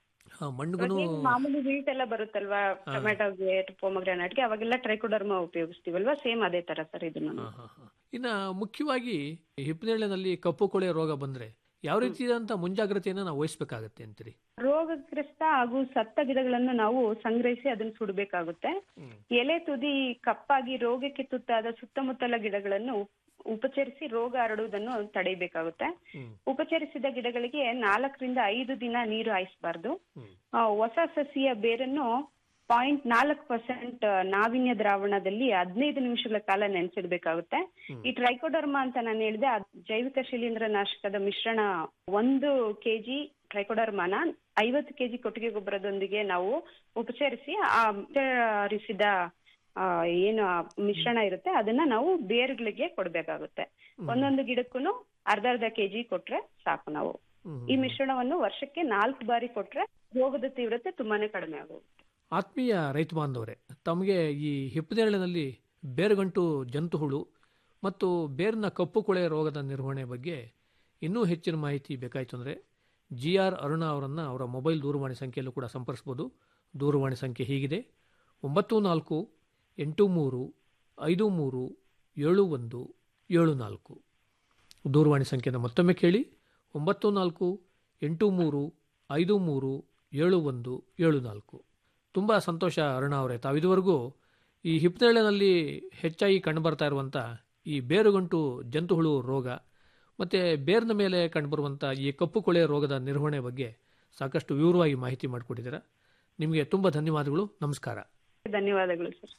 ಹಾ, ಮಣ್ಣಿಗೂ ಇವಾಗ ಏನ್ ಮಾಮೂಲಿ ವೀಟ್ ಎಲ್ಲ ಬರುತ್ತಲ್ವಾ ಟೊಮೆಟೊಗೆ ಪೊಮಗ್ರಾನೇಟ್ಗೆ ಅವಾಗೆಲ್ಲ ಟ್ರೈಕೋಡರ್ಮ ಉಪಯೋಗಿಸ್ತೀವಲ್ವಾ ಸೇಮ್ ಅದೇ ತರ ಸರ್ ಇದನ್ನು ಇನ್ನ ಮುಖ್ಯವಾಗಿ ಹಿಪ್ಪನೇಳಿನಲ್ಲಿ ಕಪ್ಪು ಕೊಳೆ ರೋಗ ಬಂದ್ರೆ ಯಾವ ರೀತಿಯಾದಂತ ಮುಂಜಾಗ್ರತೆಯನ್ನ ನಾವು ವಹಿಸ್ಬೇಕಾಗತ್ತೆ ಅಂತೀರಿ ರೋಗಗ್ರಸ್ತ ಹಾಗೂ ಸತ್ತ ಗಿಡಗಳನ್ನು ನಾವು ಸಂಗ್ರಹಿಸಿ ಅದನ್ನ ಸುಡಬೇಕಾಗುತ್ತೆ ಎಲೆ ತುದಿ ಕಪ್ಪಾಗಿ ರೋಗಕ್ಕೆ ತುತ್ತಾದ ಸುತ್ತಮುತ್ತಲ ಗಿಡಗಳನ್ನು ಉಪ್- ಉಪಚರಿಸಿ ರೋಗ ಹರಡುವುದನ್ನು ತಡೆಯಬೇಕಾಗುತ್ತೆ ಉಪಚರಿಸಿದ ಗಿಡಗಳಿಗೆ ನಾಲ್ಕರಿಂದ ಐದು ದಿನ ನೀರು ಹಾಯಿಸಬಾರ್ದು ಹೊಸ ಸಸಿಯ ಬೇರನ್ನು ಪಾಯಿಂಟ್ ನಾಲ್ಕು ಪರ್ಸೆಂಟ್ ನಾವಿನ್ಯ ದ್ರಾವಣದಲ್ಲಿ ಹದಿನೈದು ನಿಮಿಷಗಳ ಕಾಲ ನೆನೆಸಿಡ್ಬೇಕಾಗುತ್ತೆ ಈ ಟ್ರೈಕೋಡರ್ಮಾ ಅಂತ ನಾನು ಹೇಳಿದೆ ಅದ್ ಜೈವಿಕ ಶಿಲೀಂಧ್ರ ನಾಶಕದ ಮಿಶ್ರಣ ಒಂದು ಕೆಜಿ ಟ್ರೈಕೋಡರ್ಮಾನ ಐವತ್ತು ಕೆಜಿ ಕೊಟ್ಟಿಗೆ ಗೊಬ್ಬರದೊಂದಿಗೆ ನಾವು ಉಪಚರಿಸಿ ಆ ಉಪಚರಿಸಿದ ಆ, ಏನು ಆ ಮಿಶ್ರಣ ಇರುತ್ತೆ ಅದನ್ನ ನಾವು ಬೇರುಗಳಿಗೆ ಕೊಡ್ಬೇಕಾಗುತ್ತೆ ಒಂದೊಂದು ಗಿಡಕ್ಕೂ ಅರ್ಧ ಅರ್ಧ ಕೆಜಿ ಕೊಟ್ರೆ ಸಾಕು ನಾವು ಈ ಮಿಶ್ರಣವನ್ನು ವರ್ಷಕ್ಕೆ ನಾಲ್ಕು ಬಾರಿ ಕೊಟ್ರೆ ರೋಗದ ತೀವ್ರತೆ ತುಂಬಾನೇ ಕಡಿಮೆ ಆಗುತ್ತೆ ಆತ್ಮೀಯ ರೈತ ಬಾಂಧವರೇ ತಮಗೆ ಈ ಹಿಪ್ಪನೇರಳಿನಲ್ಲಿ ಬೇರುಗಂಟು ಜಂತುಹುಳು ಮತ್ತು ಬೇರಿನ ಕಪ್ಪು ಕೊಳೆ ರೋಗದ ನಿರ್ವಹಣೆ ಬಗ್ಗೆ ಇನ್ನೂ ಹೆಚ್ಚಿನ ಮಾಹಿತಿ ಬೇಕಾಯಿತು ಅಂದರೆ ಜಿ ಆರ್ ಅರುಣ ಅವರನ್ನು ಅವರ ಮೊಬೈಲ್ ದೂರವಾಣಿ ಸಂಖ್ಯೆಯಲ್ಲೂ ಕೂಡ ಸಂಪರ್ಸ್ಬೋದು ದೂರವಾಣಿ ಸಂಖ್ಯೆ ಹೀಗಿದೆ ಒಂಬತ್ತು ನಾಲ್ಕು ಎಂಟು ಮೂರು ಐದು ಮೂರು ಏಳು ಒಂದು ಏಳು ನಾಲ್ಕು ದೂರವಾಣಿ ಸಂಖ್ಯೆನ ಮತ್ತೊಮ್ಮೆ ಕೇಳಿ ಒಂಬತ್ತು ನಾಲ್ಕು ಎಂಟು ಮೂರು ಐದು ಮೂರು ಏಳು ಒಂದು ಏಳು ನಾಲ್ಕು ತುಂಬ ಸಂತೋಷ ಅರುಣ ಅವರೇ ತಾವಿದುವರೆಗೂ ಈ ಹಿಪ್ನೇಳಿನಲ್ಲಿ ಹೆಚ್ಚಾಗಿ ಕಂಡುಬರ್ತಾ ಇರುವಂಥ ಈ ಬೇರುಗಂಟು ಜಂತುಹುಳು ರೋಗ ಮತ್ತು ಬೇರಿನ ಮೇಲೆ ಕಂಡುಬರುವಂಥ ಈ ಕಪ್ಪು ಕೊಳೆ ರೋಗದ ನಿರ್ವಹಣೆ ಬಗ್ಗೆ ಸಾಕಷ್ಟು ವಿವರವಾಗಿ ಮಾಹಿತಿ ಮಾಡಿಕೊಟ್ಟಿದ್ದೀರಾ ನಿಮಗೆ ತುಂಬ ಧನ್ಯವಾದಗಳು ನಮಸ್ಕಾರ ಧನ್ಯವಾದಗಳು ಸರ್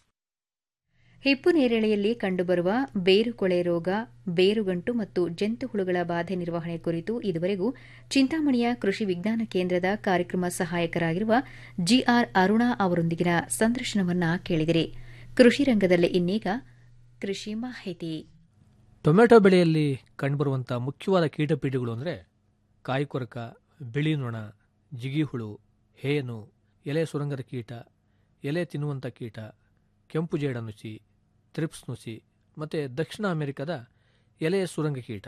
ಹಿಪ್ಪು ನೇರಳೆಯಲ್ಲಿ ಕಂಡುಬರುವ ಬೇರುಕೊಳೆ ರೋಗ ಬೇರುಗಂಟು ಮತ್ತು ಜಂತುಹುಳುಗಳ ಬಾಧೆ ನಿರ್ವಹಣೆ ಕುರಿತು ಇದುವರೆಗೂ ಚಿಂತಾಮಣಿಯ ಕೃಷಿ ವಿಜ್ಞಾನ ಕೇಂದ್ರದ ಕಾರ್ಯಕ್ರಮ ಸಹಾಯಕರಾಗಿರುವ ಜಿಆರ್ ಅರುಣಾ ಅವರೊಂದಿಗಿನ ಸಂದರ್ಶನವನ್ನ ಕೇಳಿದಿರಿ ಕೃಷಿ ರಂಗದಲ್ಲಿ ಇನ್ನೀಗ ಕೃಷಿ ಮಾಹಿತಿ ಟೊಮೆಟೊ ಬೆಳೆಯಲ್ಲಿ ಕಂಡುಬರುವಂಥ ಮುಖ್ಯವಾದ ಕೀಟಪೀಡೆಗಳು ಅಂದರೆ ಕಾಯಿಕೊರಕ ಬಿಳಿ ನೊಣ ಜಿಗಿಹುಳು ಹೇನು ಎಲೆ ಸುರಂಗದ ಕೀಟ ಎಲೆ ತಿನ್ನುವಂಥ ಕೀಟ ಕೆಂಪು ಜೇಡನುಸಿ ಥ್ರಿಪ್ಸ್ ನುಸಿ ಮತ್ತು ದಕ್ಷಿಣ ಅಮೆರಿಕದ ಎಲೆ ಸುರಂಗ ಕೀಟ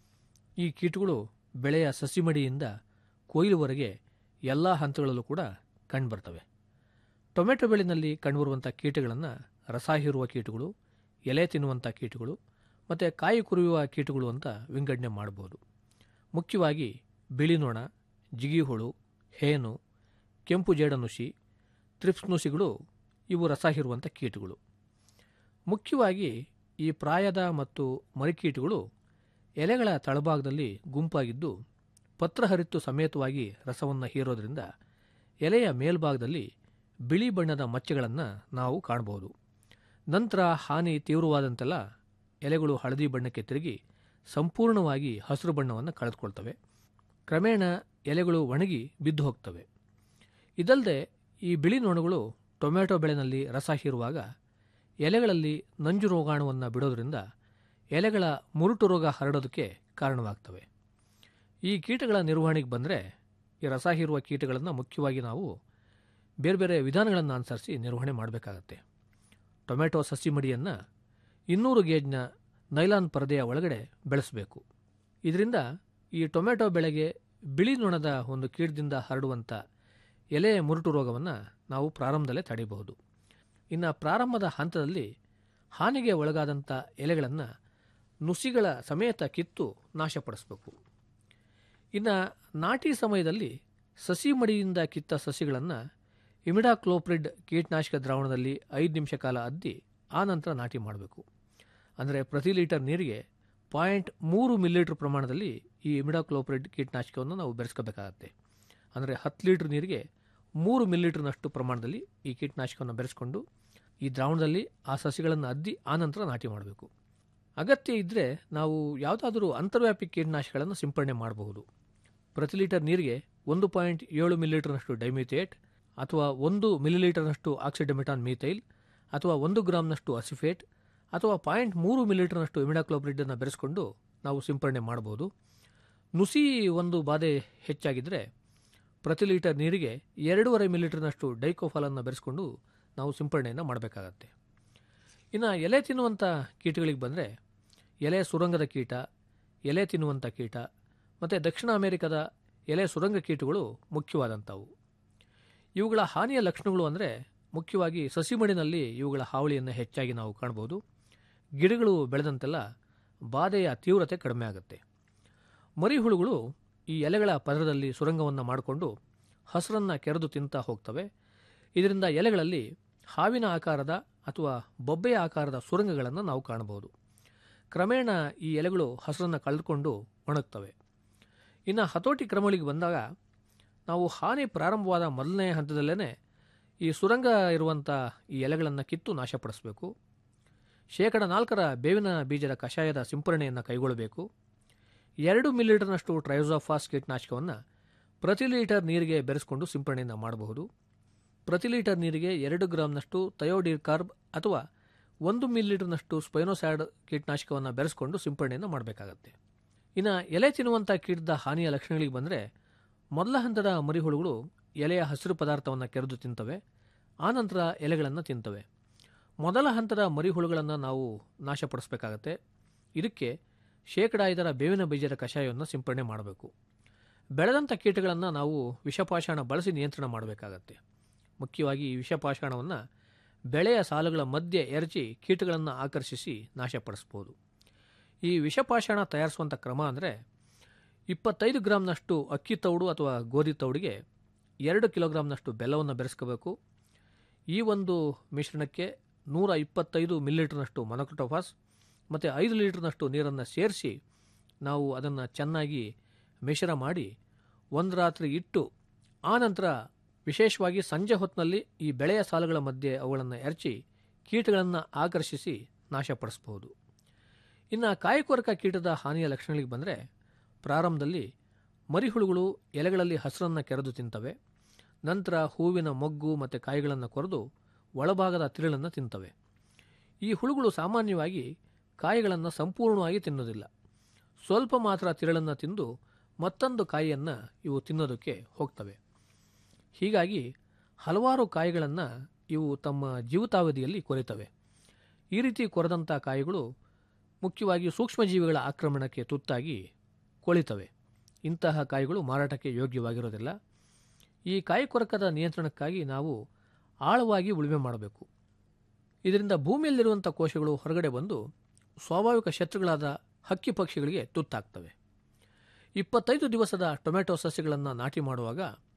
ಈ ಕೀಟಗಳು ಬೆಳೆಯ ಸಸಿಮಡಿಯಿಂದ ಕೊಯ್ಲುವರೆಗೆ ಎಲ್ಲ ಹಂತಗಳಲ್ಲೂ ಕೂಡ ಕಂಡುಬರ್ತವೆ ಟೊಮೆಟೊ ಬೆಳೆನಲ್ಲಿ ಕಂಡುಬರುವಂಥ ಕೀಟಗಳನ್ನು ರಸ ಹೀರುವ ಕೀಟಗಳು ಎಲೆ ತಿನ್ನುವಂಥ ಕೀಟಗಳು ಮತ್ತು ಕಾಯಿ ಕುರಿಯುವ ಕೀಟಗಳು ಅಂತ ವಿಂಗಡಣೆ ಮಾಡಬಹುದು ಮುಖ್ಯವಾಗಿ ಬಿಳಿ ನೊಣ ಜಿಗಿಹುಳು ಹೇನು ಕೆಂಪು ಜೇಡನುಸಿ ಥ್ರಿಪ್ಸ್ ನುಸಿಗಳು ಇವು ರಸ ಹೀರುವಂಥ ಕೀಟಗಳು ಮುಖ್ಯವಾಗಿ ಈ ಪ್ರಾಯದ ಮತ್ತು ಮರಿಕೀಟಗಳು ಎಲೆಗಳ ತಳಭಾಗದಲ್ಲಿ ಗುಂಪಾಗಿದ್ದು ಪತ್ರಹರಿತ್ತು ಸಮೇತವಾಗಿ ರಸವನ್ನು ಹೀರೋದ್ರಿಂದ ಎಲೆಯ ಮೇಲ್ಭಾಗದಲ್ಲಿ ಬಿಳಿ ಬಣ್ಣದ ಮಚ್ಚೆಗಳನ್ನು ನಾವು ಕಾಣಬಹುದು ನಂತರ ಹಾನಿ ತೀವ್ರವಾದಂತೆಲ್ಲ ಎಲೆಗಳು ಹಳದಿ ಬಣ್ಣಕ್ಕೆ ತಿರುಗಿ ಸಂಪೂರ್ಣವಾಗಿ ಹಸಿರು ಬಣ್ಣವನ್ನು ಕಳೆದುಕೊಳ್ತವೆ ಕ್ರಮೇಣ ಎಲೆಗಳು ಒಣಗಿ ಬಿದ್ದು ಹೋಗ್ತವೆ ಇದಲ್ಲದೆ ಈ ಬಿಳಿ ನೊಣಗಳು ಟೊಮೆಟೊ ಬೆಳೆನಲ್ಲಿ ರಸ ಹೀರುವಾಗ ಎಲೆಗಳಲ್ಲಿ ನಂಜು ರೋಗಾಣುವನ್ನು ಬಿಡೋದ್ರಿಂದ ಎಲೆಗಳ ಮುರುಟು ರೋಗ ಹರಡೋದಕ್ಕೆ ಕಾರಣವಾಗ್ತವೆ ಈ ಕೀಟಗಳ ನಿರ್ವಹಣೆಗೆ ಬಂದರೆ ಈ ರಸ ಹೀರುವ ಕೀಟಗಳನ್ನು ಮುಖ್ಯವಾಗಿ ನಾವು ಬೇರೆ ಬೇರೆ ವಿಧಾನಗಳನ್ನು ಅನುಸರಿಸಿ ನಿರ್ವಹಣೆ ಮಾಡಬೇಕಾಗತ್ತೆ ಟೊಮೆಟೊ ಸಸಿ ಮಡಿಯನ್ನು ಇನ್ನೂರು ಗೇಜ್ನ ನೈಲಾನ್ ಪರದೆಯ ಒಳಗಡೆ ಬೆಳೆಸಬೇಕು ಇದರಿಂದ ಈ ಟೊಮೆಟೊ ಬೆಳೆಗೆ ಬಿಳಿ ನೊಣದ ಒಂದು ಕೀಟದಿಂದ ಹರಡುವಂಥ ಎಲೆ ಮುರುಟು ರೋಗವನ್ನು ನಾವು ಪ್ರಾರಂಭದಲ್ಲೇ ತಡೆಯಬಹುದು ಇನ್ನು ಪ್ರಾರಂಭದ ಹಂತದಲ್ಲಿ ಹಾನಿಗೆ ಒಳಗಾದಂಥ ಎಲೆಗಳನ್ನು ನುಸಿಗಳ ಸಮೇತ ಕಿತ್ತು ನಾಶಪಡಿಸಬೇಕು ಇನ್ನು ನಾಟಿ ಸಮಯದಲ್ಲಿ ಸಸಿ ಮಡಿಯಿಂದ ಕಿತ್ತ ಸಸಿಗಳನ್ನು ಇಮಿಡಾಕ್ಲೋಪ್ರಿಡ್ ಕೀಟನಾಶಕ ದ್ರಾವಣದಲ್ಲಿ ಐದು ನಿಮಿಷ ಕಾಲ ಅದ್ದಿ ಆ ನಂತರ ನಾಟಿ ಮಾಡಬೇಕು ಅಂದರೆ ಪ್ರತಿ ಲೀಟರ್ ನೀರಿಗೆ ಪಾಯಿಂಟ್ ಮೂರು ಮಿಲಿಲೀಟ್ರ್ ಪ್ರಮಾಣದಲ್ಲಿ ಈ ಇಮಿಡಾಕ್ಲೋಪ್ರಿಡ್ ಕೀಟನಾಶಕವನ್ನು ನಾವು ಬೆರೆಸ್ಕೋಬೇಕಾಗತ್ತೆ ಅಂದರೆ ಹತ್ತು ಲೀಟ್ರ್ ನೀರಿಗೆ ಮೂರು ಮಿಲಿಲೀಟ್ರ್ನಷ್ಟು ಪ್ರಮಾಣದಲ್ಲಿ ಈ ಕೀಟನಾಶಕವನ್ನು ಬೆರೆಸ್ಕೊಂಡು ಈ ದ್ರಾವಣದಲ್ಲಿ ಆ ಸಸಿಗಳನ್ನು ಅದ್ದಿ ಆ ನಂತರ ನಾಟಿ ಮಾಡಬೇಕು ಅಗತ್ಯ ಇದ್ದರೆ ನಾವು ಯಾವುದಾದರೂ ಅಂತರ್ವ್ಯಾಪಿ ಕೀಟನಾಶಕಗಳನ್ನು ಸಿಂಪಡಣೆ ಮಾಡಬಹುದು ಪ್ರತಿ ಲೀಟರ್ ನೀರಿಗೆ ಒಂದು ಪಾಯಿಂಟ್ ಏಳು ಮಿಲಿಲೀಟರ್ನಷ್ಟು ಡೈಮಿಥೇಟ್ ಅಥವಾ ಒಂದು ಮಿಲಿಲೀಟರ್ನಷ್ಟು ಆಕ್ಸಿಡಮಿಟಾನ್ ಮೀಥೈಲ್ ಅಥವಾ ಒಂದು ಗ್ರಾಮ್ನಷ್ಟು ಅಸಿಫೇಟ್ ಅಥವಾ ಪಾಯಿಂಟ್ ಮೂರು ಮಿಲಿಲೀಟರ್ನಷ್ಟು ಇಮಿಡಾಕ್ಲೋಬ್ರಿಡನ್ನು ಬೆರೆಸ್ಕೊಂಡು ನಾವು ಸಿಂಪಡಣೆ ಮಾಡಬಹುದು ನುಸಿ ಒಂದು ಬಾಧೆ ಹೆಚ್ಚಾಗಿದ್ದರೆ ಪ್ರತಿ ಲೀಟರ್ ನೀರಿಗೆ ಎರಡೂವರೆ ಮಿಲಿಲೀಟರ್ನಷ್ಟು ಡೈಕೋಫಾಲನ್ನು ಬೆರೆಸ್ಕೊಂಡು ನಾವು ಸಿಂಪಡಣೆಯನ್ನು ಮಾಡಬೇಕಾಗತ್ತೆ ಇನ್ನು ಎಲೆ ತಿನ್ನುವಂಥ ಕೀಟಗಳಿಗೆ ಬಂದರೆ ಎಲೆ ಸುರಂಗದ ಕೀಟ ಎಲೆ ತಿನ್ನುವಂಥ ಕೀಟ ಮತ್ತು ದಕ್ಷಿಣ ಅಮೆರಿಕದ ಎಲೆ ಸುರಂಗ ಕೀಟಗಳು ಮುಖ್ಯವಾದಂಥವು ಇವುಗಳ ಹಾನಿಯ ಲಕ್ಷಣಗಳು ಅಂದರೆ ಮುಖ್ಯವಾಗಿ ಸಸಿಮಡಿನಲ್ಲಿ ಇವುಗಳ ಹಾವಳಿಯನ್ನು ಹೆಚ್ಚಾಗಿ ನಾವು ಕಾಣ್ಬೋದು ಗಿಡಗಳು ಬೆಳೆದಂತೆಲ್ಲ ಬಾಧೆಯ ತೀವ್ರತೆ ಕಡಿಮೆ ಆಗುತ್ತೆ ಮರಿಹುಳುಗಳು ಈ ಎಲೆಗಳ ಪದರದಲ್ಲಿ ಸುರಂಗವನ್ನು ಮಾಡಿಕೊಂಡು ಹಸರನ್ನು ಕೆರೆದು ತಿಂತಾ ಹೋಗ್ತವೆ ಇದರಿಂದ ಎಲೆಗಳಲ್ಲಿ ಹಾವಿನ ಆಕಾರದ ಅಥವಾ ಬೊಬ್ಬೆಯ ಆಕಾರದ ಸುರಂಗಗಳನ್ನು ನಾವು ಕಾಣಬಹುದು ಕ್ರಮೇಣ ಈ ಎಲೆಗಳು ಹಸರನ್ನು ಕಳೆದುಕೊಂಡು ಒಣಗ್ತವೆ ಇನ್ನು ಹತೋಟಿ ಕ್ರಮಗಳಿಗೆ ಬಂದಾಗ ನಾವು ಹಾನಿ ಪ್ರಾರಂಭವಾದ ಮೊದಲನೇ ಹಂತದಲ್ಲೇ ಈ ಸುರಂಗ ಇರುವಂಥ ಈ ಎಲೆಗಳನ್ನು ಕಿತ್ತು ನಾಶಪಡಿಸಬೇಕು ಶೇಕಡ ನಾಲ್ಕರ ಬೇವಿನ ಬೀಜದ ಕಷಾಯದ ಸಿಂಪರಣೆಯನ್ನು ಕೈಗೊಳ್ಳಬೇಕು ಎರಡು ಮಿಲಿಲೀಟರ್ನಷ್ಟು ಟ್ರಯೋಸೋಫಾಸ್ ಕೀಟನಾಶಕವನ್ನು ಪ್ರತಿ ಲೀಟರ್ ನೀರಿಗೆ ಬೆರೆಸಿಕೊಂಡು ಸಿಂಪರಣೆಯನ್ನು ಮಾಡಬಹುದು ಪ್ರತಿ ಲೀಟರ್ ನೀರಿಗೆ ಎರಡು ಗ್ರಾಮ್ನಷ್ಟು ಥಯೋಡಿರ್ ಕಾರ್ಬ್ ಅಥವಾ ಒಂದು ಮಿಲಿಲೀಟರ್ನಷ್ಟು ಸ್ಪೈನೋಸ್ಯಾಡ್ ಕೀಟನಾಶಕವನ್ನು ಬೆರೆಸಿಕೊಂಡು ಸಿಂಪರಣೆಯನ್ನು ಮಾಡಬೇಕಾಗತ್ತೆ ಇನ್ನು ಎಲೆ ತಿನ್ನುವಂಥ ಕೀಟದ ಹಾನಿಯ ಲಕ್ಷಣಗಳಿಗೆ ಬಂದರೆ ಮೊದಲ ಹಂತದ ಮರಿಹುಳುಗಳು ಎಲೆಯ ಹಸಿರು ಪದಾರ್ಥವನ್ನು ಕೆರೆದು ತಿಂತವೆ ಆನಂತರ ಎಲೆಗಳನ್ನು ತಿಂತವೆ ಮೊದಲ ಹಂತದ ಮರಿಹುಳುಗಳನ್ನು ನಾವು ನಾಶಪಡಿಸಬೇಕಾಗತ್ತೆ ಇದಕ್ಕೆ ಶೇಕಡ ಐದರ ಬೇವಿನ ಬೀಜದ ಕಷಾಯವನ್ನು ಸಿಂಪರಣೆ ಮಾಡಬೇಕು ಬೆಳೆದಂಥ ಕೀಟಗಳನ್ನು ನಾವು ವಿಷಪಾಷಾಣ ಬಳಸಿ ನಿಯಂತ್ರಣ ಮಾಡಬೇಕಾಗತ್ತೆ ಮುಖ್ಯವಾಗಿ ಈ ವಿಷಪಾಷಾಣವನ್ನು ಬೆಳೆಯ ಸಾಲುಗಳ ಮಧ್ಯೆ ಎರಚಿ ಕೀಟಗಳನ್ನು ಆಕರ್ಷಿಸಿ ನಾಶಪಡಿಸ್ಬೋದು ಈ ವಿಷಪಾಷಾಣ ತಯಾರಿಸುವಂಥ ಕ್ರಮ ಅಂದರೆ ಇಪ್ಪತ್ತೈದು ಗ್ರಾಮ್ನಷ್ಟು ಅಕ್ಕಿ ತೌಡು ಅಥವಾ ಗೋಧಿ ತೌಡಿಗೆ ಎರಡು ಕಿಲೋಗ್ರಾಮ್ನಷ್ಟು ಬೆಲ್ಲವನ್ನು ಬೆರೆಸ್ಕೋಬೇಕು ಈ ಒಂದು ಮಿಶ್ರಣಕ್ಕೆ ನೂರ ಇಪ್ಪತ್ತೈದು ಮಿಲಿಲೀಟರ್ನಷ್ಟು ಮೊನೊಕ್ಟೋಫಾಸ್ ಮತ್ತು ಐದು ಲೀಟರ್ನಷ್ಟು ನೀರನ್ನು ಸೇರಿಸಿ ನಾವು ಅದನ್ನು ಚೆನ್ನಾಗಿ ಮಿಶ್ರ ಮಾಡಿ ಒಂದು ರಾತ್ರಿ ಇಟ್ಟು ಆನಂತರ ವಿಶೇಷವಾಗಿ ಸಂಜೆ ಹೊತ್ತಿನಲ್ಲಿ ಈ ಬೆಳೆಯ ಸಾಲುಗಳ ಮಧ್ಯೆ ಅವುಗಳನ್ನು ಎರಚಿ ಕೀಟಗಳನ್ನು ಆಕರ್ಷಿಸಿ ನಾಶಪಡಿಸಬಹುದು ಇನ್ನು ಕಾಯಿಕೊರಕ ಕೀಟದ ಹಾನಿಯ ಲಕ್ಷಣಗಳಿಗೆ ಬಂದರೆ ಪ್ರಾರಂಭದಲ್ಲಿ ಮರಿಹುಳುಗಳು ಎಲೆಗಳಲ್ಲಿ ಹಸಿರನ್ನು ಕೆರೆದು ತಿಂತವೆ ನಂತರ ಹೂವಿನ ಮೊಗ್ಗು ಮತ್ತು ಕಾಯಿಗಳನ್ನು ಕೊರೆದು ಒಳಭಾಗದ ತಿರುಳನ್ನು ತಿಂತವೆ ಈ ಹುಳುಗಳು ಸಾಮಾನ್ಯವಾಗಿ ಕಾಯಿಗಳನ್ನು ಸಂಪೂರ್ಣವಾಗಿ ತಿನ್ನೋದಿಲ್ಲ ಸ್ವಲ್ಪ ಮಾತ್ರ ತಿರುಳನ್ನು ತಿಂದು ಮತ್ತೊಂದು ಕಾಯಿಯನ್ನು ಇವು ತಿನ್ನೋದಕ್ಕೆ ಹೋಗ್ತವೆ ಹೀಗಾಗಿ ಹಲವಾರು ಕಾಯಿಗಳನ್ನು ಇವು ತಮ್ಮ ಜೀವಿತಾವಧಿಯಲ್ಲಿ ಕೊರೆತವೆ ಈ ರೀತಿ ಕೊರೆದಂಥ ಕಾಯಿಗಳು ಮುಖ್ಯವಾಗಿ ಸೂಕ್ಷ್ಮಜೀವಿಗಳ ಆಕ್ರಮಣಕ್ಕೆ ತುತ್ತಾಗಿ ಕೊಳಿತವೆ ಇಂತಹ ಕಾಯಿಗಳು ಮಾರಾಟಕ್ಕೆ ಯೋಗ್ಯವಾಗಿರೋದಿಲ್ಲ ಈ ಕಾಯಿ ಕೊರಕದ ನಿಯಂತ್ರಣಕ್ಕಾಗಿ ನಾವು ಆಳವಾಗಿ ಉಳುಮೆ ಮಾಡಬೇಕು ಇದರಿಂದ ಭೂಮಿಯಲ್ಲಿರುವಂಥ ಕೋಶಗಳು ಹೊರಗಡೆ ಬಂದು ಸ್ವಾಭಾವಿಕ ಶತ್ರುಗಳಾದ ಹಕ್ಕಿ ಪಕ್ಷಿಗಳಿಗೆ ತುತ್ತಾಗ್ತವೆ ಇಪ್ಪತ್ತೈದು ದಿವಸದ ಟೊಮೆಟೊ ಸಸ್ಯಗಳನ್ನು ನಾಟಿ ಮಾಡುವಾಗ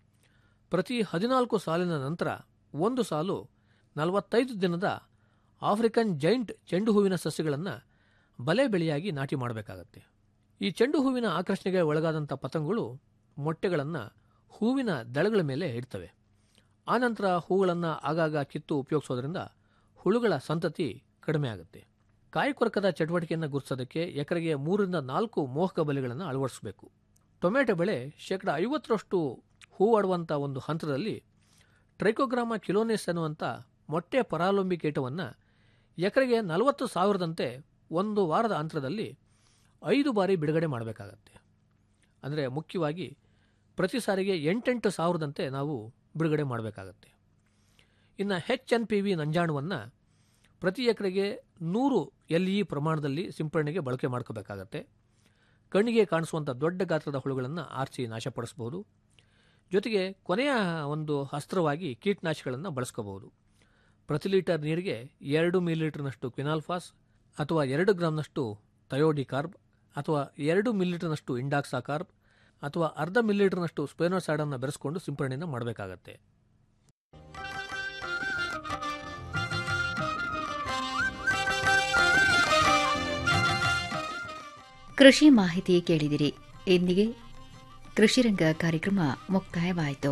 ಪ್ರತಿ ಹದಿನಾಲ್ಕು ಸಾಲಿನ ನಂತರ ಒಂದು ಸಾಲು ನಲವತ್ತೈದು ದಿನದ ಆಫ್ರಿಕನ್ ಜೈಂಟ್ ಚೆಂಡು ಹೂವಿನ ಸಸ್ಯಗಳನ್ನು ಬಲೆ ಬೆಳೆಯಾಗಿ ನಾಟಿ ಮಾಡಬೇಕಾಗತ್ತೆ ಈ ಚೆಂಡು ಹೂವಿನ ಆಕರ್ಷಣೆಗೆ ಒಳಗಾದಂಥ ಪತಂಗಗಳು ಮೊಟ್ಟೆಗಳನ್ನು ಹೂವಿನ ದಳಗಳ ಮೇಲೆ ಇಡ್ತವೆ ಆನಂತರ ಹೂಗಳನ್ನು ಆಗಾಗ ಕಿತ್ತು ಉಪಯೋಗಿಸೋದ್ರಿಂದ ಹುಳುಗಳ ಸಂತತಿ ಕಡಿಮೆ ಆಗುತ್ತೆ ಕಾಯಿ ಕೊರಕದ ಚಟುವಟಿಕೆಯನ್ನು ಗುರುತಿಸೋದಕ್ಕೆ ಎಕರೆಗೆ ಮೂರರಿಂದ ನಾಲ್ಕು ಮೋಹಕ ಬಲೆಗಳನ್ನು ಅಳವಡಿಸಬೇಕು ಟೊಮೆಟೊ ಬೆಳೆ ಶೇಕಡ ಐವತ್ತರಷ್ಟು ಹೂವಾಡುವಂಥ ಒಂದು ಹಂತದಲ್ಲಿ ಟ್ರೈಕೋಗ್ರಾಮ ಕಿಲೋನೆಸ್ ಅನ್ನುವಂಥ ಮೊಟ್ಟೆ ಪರಾಲಂಬಿ ಕೀಟವನ್ನು ಎಕರೆಗೆ ನಲವತ್ತು ಸಾವಿರದಂತೆ ಒಂದು ವಾರದ ಅಂತರದಲ್ಲಿ ಐದು ಬಾರಿ ಬಿಡುಗಡೆ ಮಾಡಬೇಕಾಗತ್ತೆ ಅಂದರೆ ಮುಖ್ಯವಾಗಿ ಪ್ರತಿ ಸಾರಿಗೆ ಎಂಟೆಂಟು ಸಾವಿರದಂತೆ ನಾವು ಬಿಡುಗಡೆ ಮಾಡಬೇಕಾಗತ್ತೆ ಇನ್ನು ಹೆಚ್ ಎನ್ ಪಿ ವಿ ನಂಜಾಣುವನ್ನು ಪ್ರತಿ ಎಕರೆಗೆ ನೂರು ಎಲ್ ಇ ಪ್ರಮಾಣದಲ್ಲಿ ಸಿಂಪರಣೆಗೆ ಬಳಕೆ ಮಾಡ್ಕೋಬೇಕಾಗತ್ತೆ ಕಣ್ಣಿಗೆ ಕಾಣಿಸುವಂಥ ದೊಡ್ಡ ಗಾತ್ರದ ಹುಳುಗಳನ್ನು ಆರಿಸಿ ನಾಶಪಡಿಸಬಹುದು ಜೊತೆಗೆ ಕೊನೆಯ ಒಂದು ಅಸ್ತ್ರವಾಗಿ ಕೀಟನಾಶಕಗಳನ್ನು ಬಳಸ್ಕೋಬಹುದು ಪ್ರತಿ ಲೀಟರ್ ನೀರಿಗೆ ಎರಡು ಮಿಲಿಲೀಟರ್ನಷ್ಟು ಕ್ವಿನಾಲ್ಫಾಸ್ ಅಥವಾ ಎರಡು ಗ್ರಾಮ್ನಷ್ಟು ಥಯೋಡಿ ಕಾರ್ಬ್ ಅಥವಾ ಎರಡು ಮಿಲಿಲೀಟರ್ನಷ್ಟು ಇಂಡಾಕ್ಸಾ ಕಾರ್ಬ್ ಅಥವಾ ಅರ್ಧ ಮಿಲಿಲೀಟರ್ನಷ್ಟು ಸ್ಪೇನೋಸೈಡನ್ನು ಬೆರೆಸ್ಕೊಂಡು ಸಿಂಪರಣೆಯನ್ನು ಮಾಡಬೇಕಾಗತ್ತೆ ಕೃಷಿ ಮಾಹಿತಿ ಕೇಳಿದಿರಿ ಇಂದಿಗೆ ಕೃಷಿರಂಗ ಕಾರ್ಯಕ್ರಮ ಮುಕ್ತಾಯವಾಯಿತು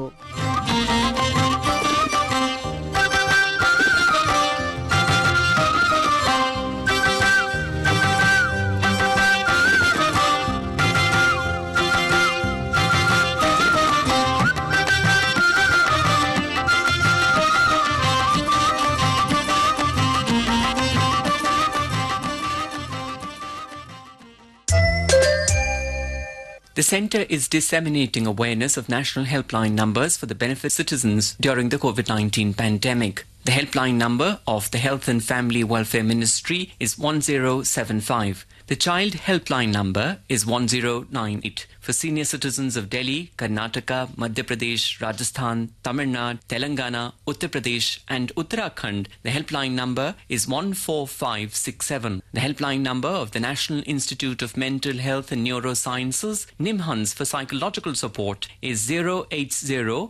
The Centre is disseminating awareness of national helpline numbers for the benefit of citizens during the COVID 19 pandemic. The helpline number of the Health and Family Welfare Ministry is 1075. The Child Helpline number is 1098. For senior citizens of Delhi, Karnataka, Madhya Pradesh, Rajasthan, Tamil Nadu, Telangana, Uttar Pradesh, and Uttarakhand, the helpline number is 14567. The helpline number of the National Institute of Mental Health and Neurosciences, NIMHANS for psychological support, is 080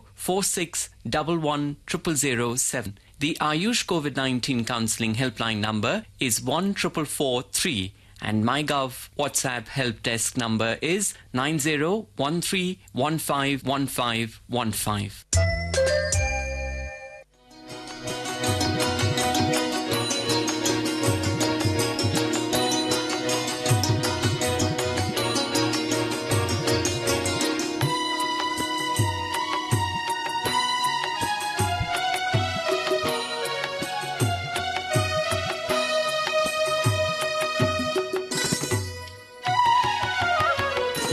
4611 The Ayush COVID 19 counseling helpline number is 14443 and MyGov WhatsApp help desk number is 9013151515.